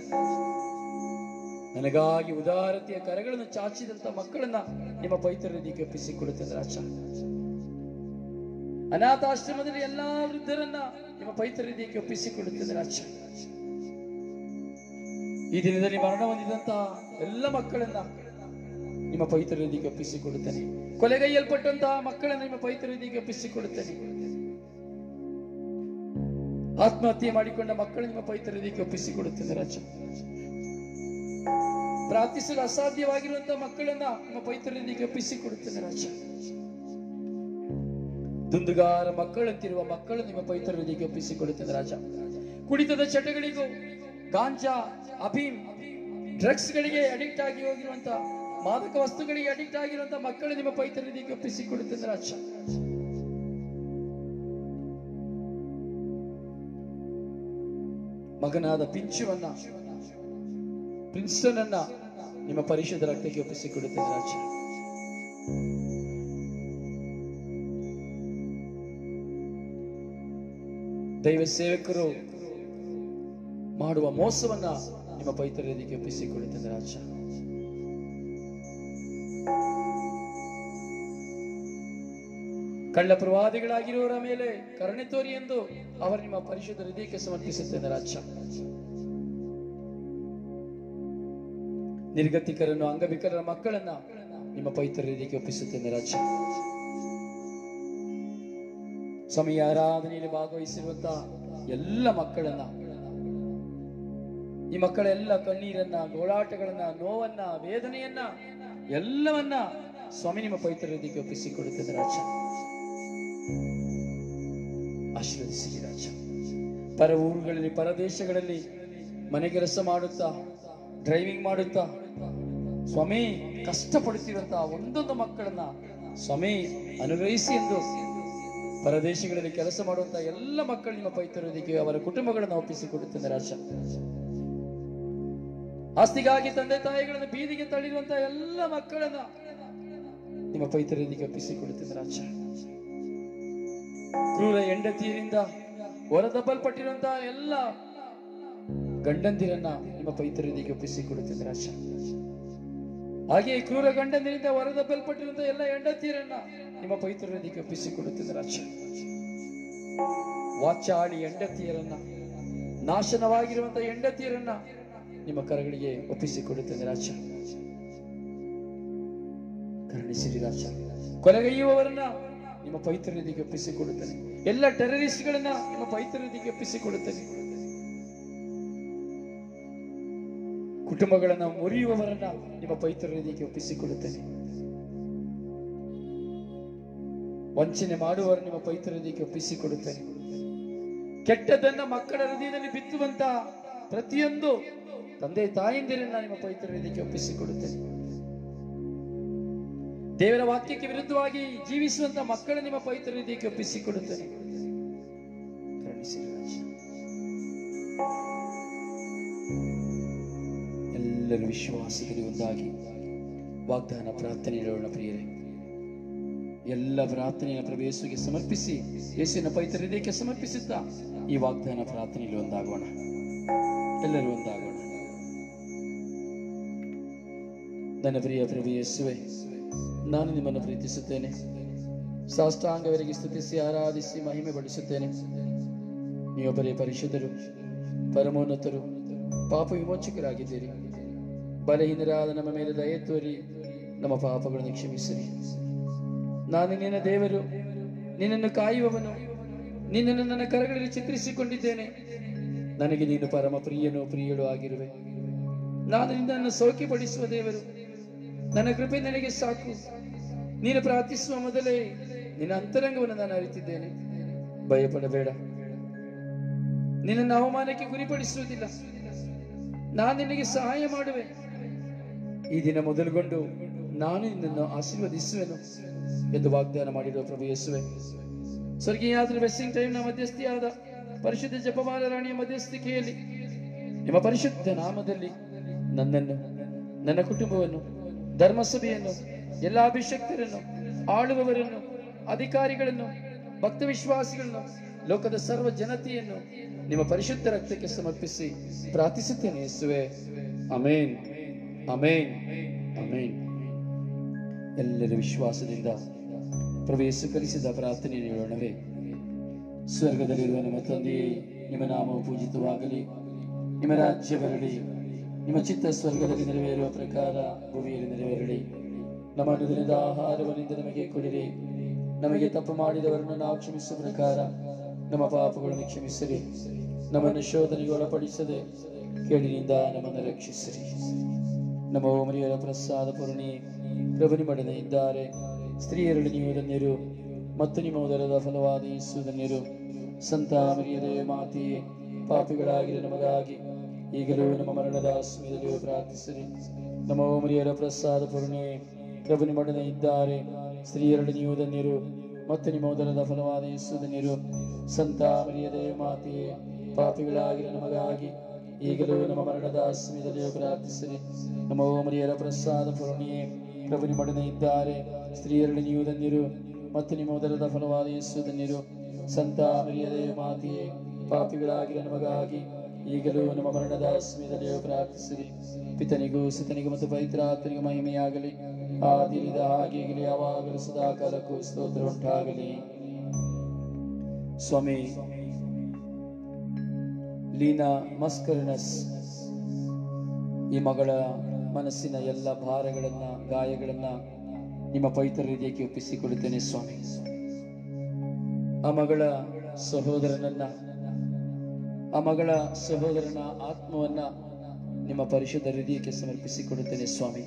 ನನಗಾಗಿ ಉದಾರತೆಯ ಕರಗಳನ್ನು ಚಾಚಿದಂತ ಮಕ್ಕಳನ್ನ ನಿಮ್ಮ ಪವಿತ್ರ ಹೃದಯಕ್ಕೆ ಒಪ್ಪಿಸಿಕೊಡುತ್ತೇನೆ ರಾಜ ಅನಾಥಾಶ್ರಮದಲ್ಲಿ ಎಲ್ಲಾ ವೃದ್ಧರನ್ನ ನಿಮ್ಮ ಪವಿತ್ರ ಹೃದಯಕ್ಕೆ ಒಪ್ಪಿಸಿಕೊಡುತ್ತೇನೆ ರಾಜ ಈ ದಿನದಲ್ಲಿ ಮರಣ ಹೊಂದಿದಂತಹ ಎಲ್ಲ ಮಕ್ಕಳನ್ನ ನಿಮ್ಮ ಪವಿತ್ರ ಹೃದಯಕ್ಕೆ ಒಪ್ಪಿಸಿಕೊಡುತ್ತೇನೆ ಕೊಲೆಗೈಯಲ್ಪಟ್ಟಂತಹ ಮಕ್ಕಳನ್ನ ನಿಮ್ಮ ಪವಿತ್ರ ಹೃದಯಕ್ಕೆ ಒಪ್ಪಿಸಿಕೊಡುತ್ತೇನೆ ಆತ್ಮಹತ್ಯೆ ಮಾಡಿಕೊಂಡ ಮಕ್ಕಳು ನಿಮ್ಮ ಪವಿತ್ರ ಹೃದಯಕ್ಕೆ ಒಪ್ಪಿಸಿಕೊಡುತ್ತೇನೆ ರಾಜ ಪ್ರಾರ್ಥಿಸಲು ಅಸಾಧ್ಯವಾಗಿರುವಂತಹ ಮಕ್ಕಳನ್ನ ನಿಮ್ಮ ಪವಿತ್ರ ಹೃದಯಕ್ಕೆ ಒಪ್ಪಿಸಿಕೊಡುತ್ತೇನೆ ರಾಜ ದುಂದುಗಾರ ಮಕ್ಕಳಂತಿರುವ ಮಕ್ಕಳು ನಿಮ್ಮ ಪವಿತ್ರ ಹೃದಯಕ್ಕೆ ಒಪ್ಪಿಸಿಕೊಡುತ್ತೇನೆ ರಾಜ ಕುಡಿತದ ಚಟಗಳಿಗೂ ಗಾಂಜಾ ಅಫೀಮ್ ಡ್ರಗ್ಸ್ ಗಳಿಗೆ ಅಡಿಕ್ಟ್ ಆಗಿ ಹೋಗಿರುವಂತ ಮಾದಕ ವಸ್ತುಗಳಿಗೆ ಅಡಿಕ್ಟ್ ಆಗಿರುವಂತ ಮಕ್ಕಳು ನಿಮ್ಮ ಪವಿತ್ರ ಹೃದಯಕ್ಕೆ ಒಪ್ಪಿಸಿಕೊಡುತ್ತೇನೆ ರಾಜ ಮಗನಾದ ಪಿಂಚುವನ್ನ ಪ್ರಿನ್ಸ್ಟನ್ ಅನ್ನ ನಿಮ್ಮ ಪರಿಶುದ್ಧ ರಕ್ತಕ್ಕೆ ಒಪ್ಪಿಸಿಕೊಡುತ್ತೇನೆ ರಾಜ ದೈವ ಸೇವಕರು ಮಾಡುವ ಮೋಸವನ್ನ ನಿಮ್ಮ ಪವಿತ್ರ ಹೃದಯಕ್ಕೆ ಒಪ್ಪಿಸಿಕೊಡುತ್ತೇನೆ ರಾಜ ಕಳ್ಳ ಪ್ರವಾದಿಗಳಾಗಿರುವವರ ಮೇಲೆ ಕರುಣೆ ತೋರಿ ಎಂದು ಅವರು ನಿಮ್ಮ ಪರಿಶುದ್ಧ ಹೃದಯಕ್ಕೆ ಸಮರ್ಪಿಸುತ್ತೇನೆ ರಾಜ ನಿರ್ಗತಿಕರನ್ನು ಅಂಗವಿಕಲರ ಮಕ್ಕಳನ್ನ ನಿಮ್ಮ ಪವಿತ್ರ ಹೃದಯಕ್ಕೆ ಒಪ್ಪಿಸುತ್ತೇನೆ ರಾಜ ಸಮಯ ಆರಾಧನೆಯಲ್ಲಿ ಭಾಗವಹಿಸಿರುವಂತಹ ಎಲ್ಲ ಮಕ್ಕಳನ್ನ ಈ ಮಕ್ಕಳ ಎಲ್ಲ ಕಣ್ಣೀರನ್ನ ಗೋಳಾಟಗಳನ್ನ ನೋವನ್ನ ವೇದನೆಯನ್ನ ಎಲ್ಲವನ್ನ ಸ್ವಾಮಿ ನಿಮ್ಮ ಪವಿತ್ರ ಹೃದಯಕ್ಕೆ ಒಪ್ಪಿಸಿಕೊಡುತ್ತದೆ ರಾಜ ಆಶೀರ್ವದಿಸಿ ರಾಜ ಪರ ಊರುಗಳಲ್ಲಿ ಪರದೇಶಗಳಲ್ಲಿ ಮನೆ ಕೆಲಸ ಮಾಡುತ್ತಾ ಡ್ರೈವಿಂಗ್ ಮಾಡುತ್ತಾ ಸ್ವಾಮಿ ಕಷ್ಟಪಡುತ್ತಿರುವಂತಹ ಒಂದೊಂದು ಮಕ್ಕಳನ್ನ ಸ್ವಾಮಿ ಅನುಗ್ರಹಿಸಿ ಎಂದು ಪರದೇಶಗಳಲ್ಲಿ ಕೆಲಸ ಮಾಡುವಂತಹ ಎಲ್ಲ ಮಕ್ಕಳು ನಿಮ್ಮ ಪವಿತ್ರ ಹೃದಯಕ್ಕೆ ಅವರ ಕುಟುಂಬಗಳನ್ನು ಒಪ್ಪಿಸಿಕೊಡುತ್ತೇನೆ ರಾಜ ಆಸ್ತಿಗಾಗಿ ತಂದೆ ತಾಯಿಗಳನ್ನು ಬೀದಿಗೆ ತಳ್ಳಿರುವಂತಹ ಎಲ್ಲ ಮಕ್ಕಳನ್ನ ನಿಮ್ಮ ಪವಿತ್ರ ಹೃದಯಕ್ಕೆ ಒಪ್ಪಿಸಿಕೊಡುತ್ತೇನೆ ರಾಜ ಕ್ರೂರ ಹೆಂಡತಿಯರಿಂದ ಹೊರದಬ್ಬಲ್ಪಟ್ಟಿರುವಂತಹ ಎಲ್ಲ ಗಂಡಂದಿರನ್ನ ನಿಮ್ಮ ಪವಿತ್ರ ಹೃದಯಕ್ಕೆ ಒಪ್ಪಿಸಿಕೊಡುತ್ತೇನೆ ರಾಜ ಹಾಗೆ ಕ್ರೂರ ಗಂಡಂದಿರಿಂದ ಹೊರದಬ್ಬಲ್ಪಟ್ಟಿರುವಂತಹ ಎಲ್ಲ ಹೆಂಡತಿಯರನ್ನ ನಿಮ್ಮ ಪವಿತ್ರ ಹೃದಯಕ್ಕೆ ಒಪ್ಪಿಸಿಕೊಡುತ್ತೇನೆ ರಾಜ ವಾಚಾಳಿ ಹೆಂಡತಿಯರನ್ನ ನಾಶನವಾಗಿರುವಂತಹ ಹೆಂಡತಿಯರನ್ನ ನಿಮ್ಮ ಕರಗಳಿಗೆ ಒಪ್ಪಿಸಿಕೊಡುತ್ತೇನೆ ರಾಜ ಕರುಣಿಸಿರಿ ರಾಜ ಕೊಲೆಗೈಯುವವರನ್ನ ನಿಮ್ಮ ಪವಿತ್ರ ಹೃದಯಕ್ಕೆ ಒಪ್ಪಿಸಿಕೊಡುತ್ತೇನೆ ಎಲ್ಲ ಟೆರರಿಸ್ಟ್ಗಳನ್ನ ನಿಮ್ಮ ಪವಿತ್ರ ಹೃದಯಕ್ಕೆ ಒಪ್ಪಿಸಿಕೊಡುತ್ತೇನೆ ಕುಟುಂಬಗಳನ್ನ ಮುರಿಯುವವರನ್ನ ನಿಮ್ಮ ಪವಿತ್ರ ಹೃದಯಕ್ಕೆ ಒಪ್ಪಿಸಿಕೊಡುತ್ತೇನೆ ವಂಚನೆ ಮಾಡುವವರು ನಿಮ್ಮ ಪವಿತ್ರ ಹೃದಯಕ್ಕೆ ಒಪ್ಪಿಸಿಕೊಡುತ್ತೇನೆ ಕೆಟ್ಟದನ್ನ ಮಕ್ಕಳ ಹೃದಯದಲ್ಲಿ ಬಿತ್ತುವಂತ ಪ್ರತಿಯೊಂದು ತಂದೆ ತಾಯಂದಿರನ್ನ ನಿಮ್ಮ ಪವಿತ್ರ ಹೃದಯಕ್ಕೆ ಒಪ್ಪಿಸಿಕೊಡುತ್ತೇನೆ ದೇವರ ವಾಕ್ಯಕ್ಕೆ ವಿರುದ್ಧವಾಗಿ ಜೀವಿಸುವಂತ ಮಕ್ಕಳ ನಿಮ್ಮ ಪವಿತ್ರ ಹೃದಯಕ್ಕೆ ಒಪ್ಪಿಸಿಕೊಡುತ್ತೇನೆ ಕರುಣಿಸಿರಿ ರಾಜ. ಎಲ್ಲರೂ ವಿಶ್ವಾಸದಲ್ಲಿ ಒಂದಾಗಿ ವಾಗ್ದಾನ ಪ್ರಾರ್ಥನೆ ಹೇಳೋಣ ಪ್ರಿಯರೇ ಎಲ್ಲ ಪ್ರಾರ್ಥನೆಯ ಪ್ರಭು ಯೇಸುವಿಗೆ ಸಮರ್ಪಿಸಿ ಯೇಸುವಿನ ಪವಿತ್ರ ಹೃದಯಕ್ಕೆ ಸಮರ್ಪಿಸುತ್ತಾ ಈ ವಾಗ್ದಾನ ಪ್ರಾರ್ಥನೆಯಲ್ಲಿ ಒಂದಾಗೋಣ ಎಲ್ಲರೂ ಒಂದಾಗೋಣ ನನ್ನ ಪ್ರಿಯ ಪ್ರಭು ಯೇಸುವೆ ನಾನು ನಿಮ್ಮನ್ನು ಪ್ರೀತಿಸುತ್ತೇನೆ ಸಾಷ್ಟಾಂಗವರಿಗೆ ಸ್ತುತಿಸಿ ಆರಾಧಿಸಿ ಮಹಿಮೆ ಪಡಿಸುತ್ತೇನೆ ನೀವೊಬ್ಬರೇ ಪರಿಶುದ್ಧರು ಪರಮೋನ್ನತರು ಪಾಪ ವಿಮೋಚಕರಾಗಿದ್ದೀರಿ ಬಲಹೀನರಾದ ನಮ್ಮ ಮೇಲೆ ದಯೆ ತೋರಿ ನಮ್ಮ ಪಾಪಗಳನ್ನು ಕ್ಷಮಿಸಿರಿ ನಾನು ನಿನ್ನ ದೇವರು ನಿನ್ನನ್ನು ಕಾಯುವವನು ನಿನ್ನನ್ನು ನನ್ನ ಕರಗಳಲ್ಲಿ ಚಿತ್ರಿಸಿಕೊಂಡಿದ್ದೇನೆ ನನಗೆ ನೀನು ಪರಮ ಪ್ರಿಯನೂ ಪ್ರಿಯಳು ಆಗಿರುವೆ ನಾನು ನಿನ್ನನ್ನು ಸೌಖ್ಯಪಡಿಸುವ ದೇವರು ನನ್ನ ಕೃಪೆ ನನಗೆ ಸಾಕು ನೀನು ಪ್ರಾರ್ಥಿಸುವ ಮೊದಲೇ ನಿನ್ನ ಅಂತರಂಗವನ್ನು ನಾನು ಅರಿತಿದ್ದೇನೆ ಭಯಪಡಬೇಡ ನಿನ್ನನ್ನು ಅವಮಾನಕ್ಕೆ ಗುರಿಪಡಿಸುವುದಿಲ್ಲ ನಾನು ನಿನಗೆ ಸಹಾಯ ಮಾಡುವೆ ಈ ದಿನ ಮೊದಲುಗೊಂಡು ನಾನು ನಿನ್ನನ್ನು ಆಶೀರ್ವದಿಸುವೆನು ಎಂದು ವಾಗ್ದಾನ ಮಾಡಿರುವ ಪ್ರಭು ಯೇಸುವೆ ಸ್ವರ್ಗೀಯಾತ್ರ ವೆಸ್ಸಿಂಗ್ ಟೈಮ್ನ ಮಧ್ಯಸ್ಥಿಯಾದ ಪರಿಶುದ್ಧ ಜಪಮಾಲ ರಾಣಿಯ ಮಧ್ಯಸ್ಥಿಕೆಯಲ್ಲಿ ನಿಮ್ಮ ಪರಿಶುದ್ಧ ನಾಮದಲ್ಲಿ ನನ್ನನ್ನು ನನ್ನ ಕುಟುಂಬವನ್ನು ಧರ್ಮಸಭೆಯನ್ನು ಎಲ್ಲ ಅಭಿಷಕ್ತರನ್ನು ಆಳುವವರನ್ನು ಅಧಿಕಾರಿಗಳನ್ನು ಭಕ್ತ ವಿಶ್ವಾಸಿಗಳನ್ನು ಲೋಕದ ಸರ್ವ ಜನತೆಯನ್ನು ನಿಮ್ಮ ಪರಿಶುದ್ಧ ರಕ್ತಕ್ಕೆ ಸಮರ್ಪಿಸಿ ಪ್ರಾರ್ಥಿಸುತ್ತೇನೆ ಯೇಸುವೆ ಅಮೇನ್ ಅಮೇನ್ ಅಮೇನ್ ಎಲ್ಲರ ವಿಶ್ವಾಸದಿಂದ ಪ್ರಭು ಯೇಸು ಕಲಿಸಿದ ಪ್ರಾರ್ಥನೆ ಹೇಳೋಣವೇ ಸ್ವರ್ಗದಲ್ಲಿರುವ ನಮ್ಮ ತಂದೆಯೇ ನಿಮ್ಮ ನಾಮವು ಪೂಜಿತವಾಗಲಿ ನಿಮ್ಮ ರಾಜ್ಯ ಬರಲಿ ನಿಮ್ಮ ಚಿತ್ತ ಸ್ವರ್ಗದಲ್ಲಿ ನೆರವೇರುವ ಪ್ರಕಾರ ಭೂಮಿಯಲ್ಲಿ ನೆರವೇರಲಿ ನಮ್ಮ ಅನುದಿನದ ಆಹಾರವನ್ನಿಂದ ನಮಗೆ ಕೊಡಿರಿ ನಮಗೆ ತಪ್ಪು ಮಾಡಿದವರನ್ನು ನಾವು ಕ್ಷಮಿಸುವ ಪ್ರಕಾರ ನಮ್ಮ ಪಾಪಗಳನ್ನು ಕ್ಷಮಿಸಿರಿ ನಮ್ಮನ್ನು ಶೋಧನೆಗೆ ಒಳಪಡಿಸದೆ ಕೇಳಿನಿಂದ ನಮ್ಮನ್ನು ರಕ್ಷಿಸಿರಿ ನಮ್ಮ ಓಮರಿಯರ ಪ್ರಸಾದ ಪೂರ್ಣಿ ಪ್ರಭುನಿ ಮಡನೆ ಇದ್ದಾರೆ ಸ್ತ್ರೀಯರಲ್ಲಿ ನೀವು ಧನ್ಯರು ಮತ್ತು ನಿಮ್ಮ ಉದರದ ಫಲವಾದ ಯೇಸು ಧನ್ಯರು ಸಂತ ಮರಿಯದೇ ಮಾತೆಯೇ ಪಾಪಿಗಳಾಗಿರೋ ನಮಗಾಗಿ ಈಗಲೂ ನಮ್ಮ ಮರಣದ ಸಮಯದಲ್ಲಿಯೂ ಪ್ರಾರ್ಥಿಸಿರಿ ನಮ್ಮ ಓಮರಿಯರ ಪ್ರಸಾದ ಪೂರ್ಣಿ ಪ್ರಭುನಿ ಮಡನೆ ಇದ್ದಾರೆ ಸ್ತ್ರೀಯರಲ್ಲಿ ನೀವು ಧನ್ಯರು ಮತ್ತು ನಿಮ್ಮ ಉದರದ ಫಲವಾದ ಯೇಸು ಧನ್ಯರು ಸಂತ ಮರಿಯದೇ ಮಾತೆಯೇ ಪಾಪಿಗಳಾಗಿರೋ ನಮಗಾಗಿ ಈಗಲೂ ನಮ್ಮ ಮರಣದ ಸಮಯದಲ್ಲಿಯೂ ಪ್ರಾರ್ಥಿಸಿರಿ ನಮ್ಮ ಓಮರಿಯರ ಪ್ರಸಾದ ಪೂರ್ಣಿಯೇ ಪ್ರಭುನಿ ಮಡನೆ ಇದ್ದಾರೆ ಸ್ತ್ರೀಯರಲ್ಲಿ ನೀವು ಧನ್ಯರು ಮತ್ತು ನಿಮ್ಮ ಉದರದ ಫಲವಾದ ಯೇಸು ಧನ್ಯರು ಸಂತ ಮರಿಯದೇ ಮಾತೆಯೇ ಪಾಪಿಗಳಾಗಿರೋ ನಮಗಾಗಿ ಈಗಲೂ ನಮ್ಮ ಮರಣದ ಸಮಯದಲ್ಲಿಯೂ ಪ್ರಾರ್ಥಿಸಿರಿ ಪಿತನಿಗೂ ಸುತನಿಗೂ ಮತ್ತು ಪವಿತ್ರಾತ್ಮನಿಗೂ ಮಹಿಮೆಯಾಗಲಿ ಆದಿರಿದ ಹಾಗೆ ಈಗಲೂ ಯಾವಾಗಲೂ ಸದಾ ಕಾಲಕ್ಕೂ ಸ್ತೋತ್ರ ಉಂಟಾಗಲಿ ಸ್ವಾಮಿ ಲೀನಾ ಮಸ್ಕರ್ನಸ್ ಈ ಮಗಳ ಮನಸ್ಸಿನ ಎಲ್ಲ ಭಾರಗಳನ್ನ ಗಾಯಗಳನ್ನ ನಿಮ್ಮ ಪವಿತ್ರ ಹೃದಯಕ್ಕೆ ಒಪ್ಪಿಸಿಕೊಡುತ್ತೇನೆ ಸ್ವಾಮಿ ಆ ಮಗಳ ಸಹೋದರನನ್ನ ಆ ಮಗಳ ಸಹೋದರನ ಆತ್ಮವನ್ನ ನಿಮ್ಮ ಪರಿಶುದ್ಧ ಹೃದಯಕ್ಕೆ ಸಮರ್ಪಿಸಿಕೊಡುತ್ತೇನೆ ಸ್ವಾಮಿ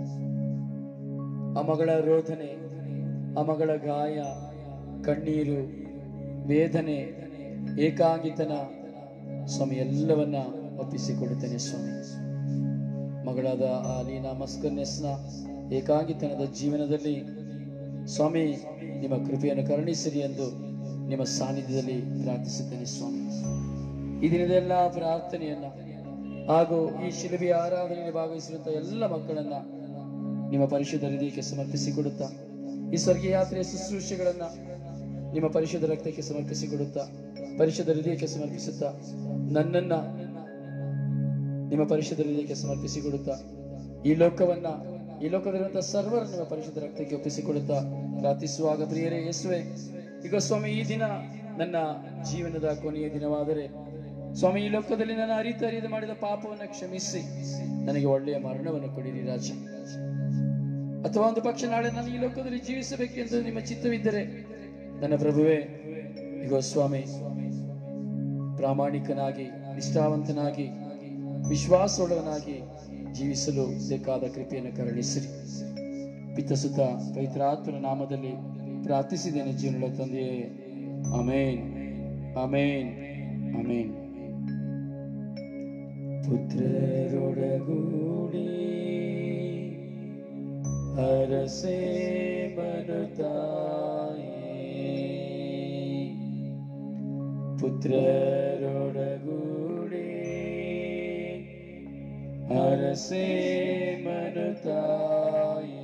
ಆ ಮಗಳ ರೋಧನೆ ಆ ಮಗಳ ಗಾಯ ಕಣ್ಣೀರು ವೇದನೆ ಏಕಾಂಗಿತನ ಸ್ವಾಮಿ ಎಲ್ಲವನ್ನ ಒಪ್ಪಿಸಿಕೊಡುತ್ತೇನೆ ಸ್ವಾಮಿ ಮಗಳಾದ ಆ ಲೀನಾ ಮಸ್ಕರ್ನೆಸ್ನ ಏಕಾಂಗಿತನದ ಜೀವನದಲ್ಲಿ ಸ್ವಾಮಿ ನಿಮ್ಮ ಕೃಪೆಯನ್ನು ಕರುಣಿಸಿರಿ ಎಂದು ನಿಮ್ಮ ಸಾನ್ನಿಧ್ಯದಲ್ಲಿ ಪ್ರಾರ್ಥಿಸುತ್ತೇನೆ ಸ್ವಾಮಿ ಈ ದಿನದ ಎಲ್ಲ ಪ್ರಾರ್ಥನೆಯನ್ನ ಹಾಗೂ ಈ ಶಿಲುಬೆಯ ಆರಾಧನೆಯಲ್ಲಿ ಭಾಗವಹಿಸಿರುವಂತಹ ಎಲ್ಲ ಮಕ್ಕಳನ್ನ ನಿಮ್ಮ ಪರಿಶುದ್ಧ ಹೃದಯಕ್ಕೆ ಸಮರ್ಪಿಸಿಕೊಡುತ್ತಾ ಈ ಸ್ವರ್ಗೀಯ ಯಾತ್ರೆಯ ಶುಶ್ರೂಷೆಗಳನ್ನ ನಿಮ್ಮ ಪರಿಶುದ್ಧ ರಕ್ತಕ್ಕೆ ಸಮರ್ಪಿಸಿಕೊಡುತ್ತಾ ಪರಿಶುದ್ಧ ಹೃದಯಕ್ಕೆ ಸಮರ್ಪಿಸುತ್ತಾ ನನ್ನನ್ನ ನಿಮ್ಮ ಪರಿಶುದ್ಧ ಹೃದಯಕ್ಕೆ ಸಮರ್ಪಿಸಿಕೊಡುತ್ತಾ ಈ ಲೋಕವನ್ನ ಈ ಲೋಕದಲ್ಲಿರುವಂತಹ ಸರ್ವರ್ ನಿಮ್ಮ ಪರಿಶುದ್ಧ ರಕ್ತಕ್ಕೆ ಒಪ್ಪಿಸಿಕೊಡುತ್ತಾ ಪ್ರಾರ್ಥಿಸುವಾಗ ಪ್ರಿಯರೇ ಯೇಸುವೆ ಈಗ ಸ್ವಾಮಿ ಈ ದಿನ ನನ್ನ ಜೀವನದ ಕೊನೆಯ ದಿನವಾದರೆ ಸ್ವಾಮಿ ಈ ಲೋಕದಲ್ಲಿ ನಾನು ಅರಿತು ಅರಿದು ಮಾಡಿದ ಪಾಪವನ್ನು ಕ್ಷಮಿಸಿ ನನಗೆ ಒಳ್ಳೆಯ ಮರಣವನ್ನು ಕೊಡಿರಿ ರಾಜ ಅಥವಾ ಒಂದು ಪಕ್ಷ ನಾಳೆ ನಾನು ಈ ಲೋಕದಲ್ಲಿ ಜೀವಿಸಬೇಕೆಂದು ನಿಮ್ಮ ಚಿತ್ತವಿದ್ದರೆ ನನ್ನ ಪ್ರಭುವೇ ಇಗೋ ಸ್ವಾಮಿ ಪ್ರಾಮಾಣಿಕನಾಗಿ ನಿಷ್ಠಾವಂತನಾಗಿ ವಿಶ್ವಾಸವುಳ್ಳವನಾಗಿ ಜೀವಿಸಲು ಬೇಕಾದ ಕೃಪೆಯನ್ನು ಕರುಣಿಸಿರಿ ಪಿತಸುತ ಪವಿತ್ರಾತ್ಮನ ನಾಮದಲ್ಲಿ ಪ್ರಾರ್ಥಿಸಿದ್ದೇನೆ ಜೀವನದ ತಂದೆಯೇ ಅಮೇನ್ ಅಮೇನ್ ಅಮೇನ್ ಪುತ್ರರೊಡಗೂಡಿ ಹರಸೆ ಬರುತ್ತಾಯೇ ಪುತ್ರರೊಡಗೂಡಿ ಹರಸೆ ಮನುತಾಯೇ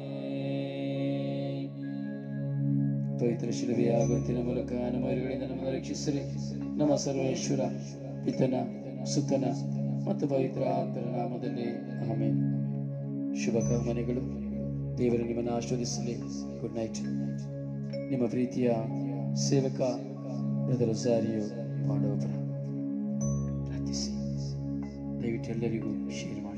ಪವಿತ್ರ ಶಿಲುಬೆಯ ಗುರುತಿನ ಮೂಲಕ ನಮ್ಮವರುಗಳಿಂದ ನಮ್ಮನ್ನು ರಕ್ಷಿಸಿರಿ ನಮ್ಮ ಸರ್ವೇಶ್ವರ ಪಿತನ ಸುತನ ಮತ್ತು ಪವಿತ್ರ ಆತ್ಮನ ನಾಮದಲ್ಲಿ ಆಮೇಲೆ ಶುಭ ಕಾಮನೆಗಳು ದೇವರು ನಿಮ್ಮನ್ನು ಆಶೀರ್ವದಿಸಲಿ ಗುಡ್ ನೈಟ್ ನಿಮ್ಮ ಪ್ರೀತಿಯ ಸೇವಕ ಬ್ರದರ್ ರೊಸಾರಿಯೋ ಪಾಂಡವಪುರ ಪ್ರಾರ್ಥಿಸಿ ದಯವಿಟ್ಟು ಎಲ್ಲರಿಗೂ ಶೇರ್ ಮಾಡಿ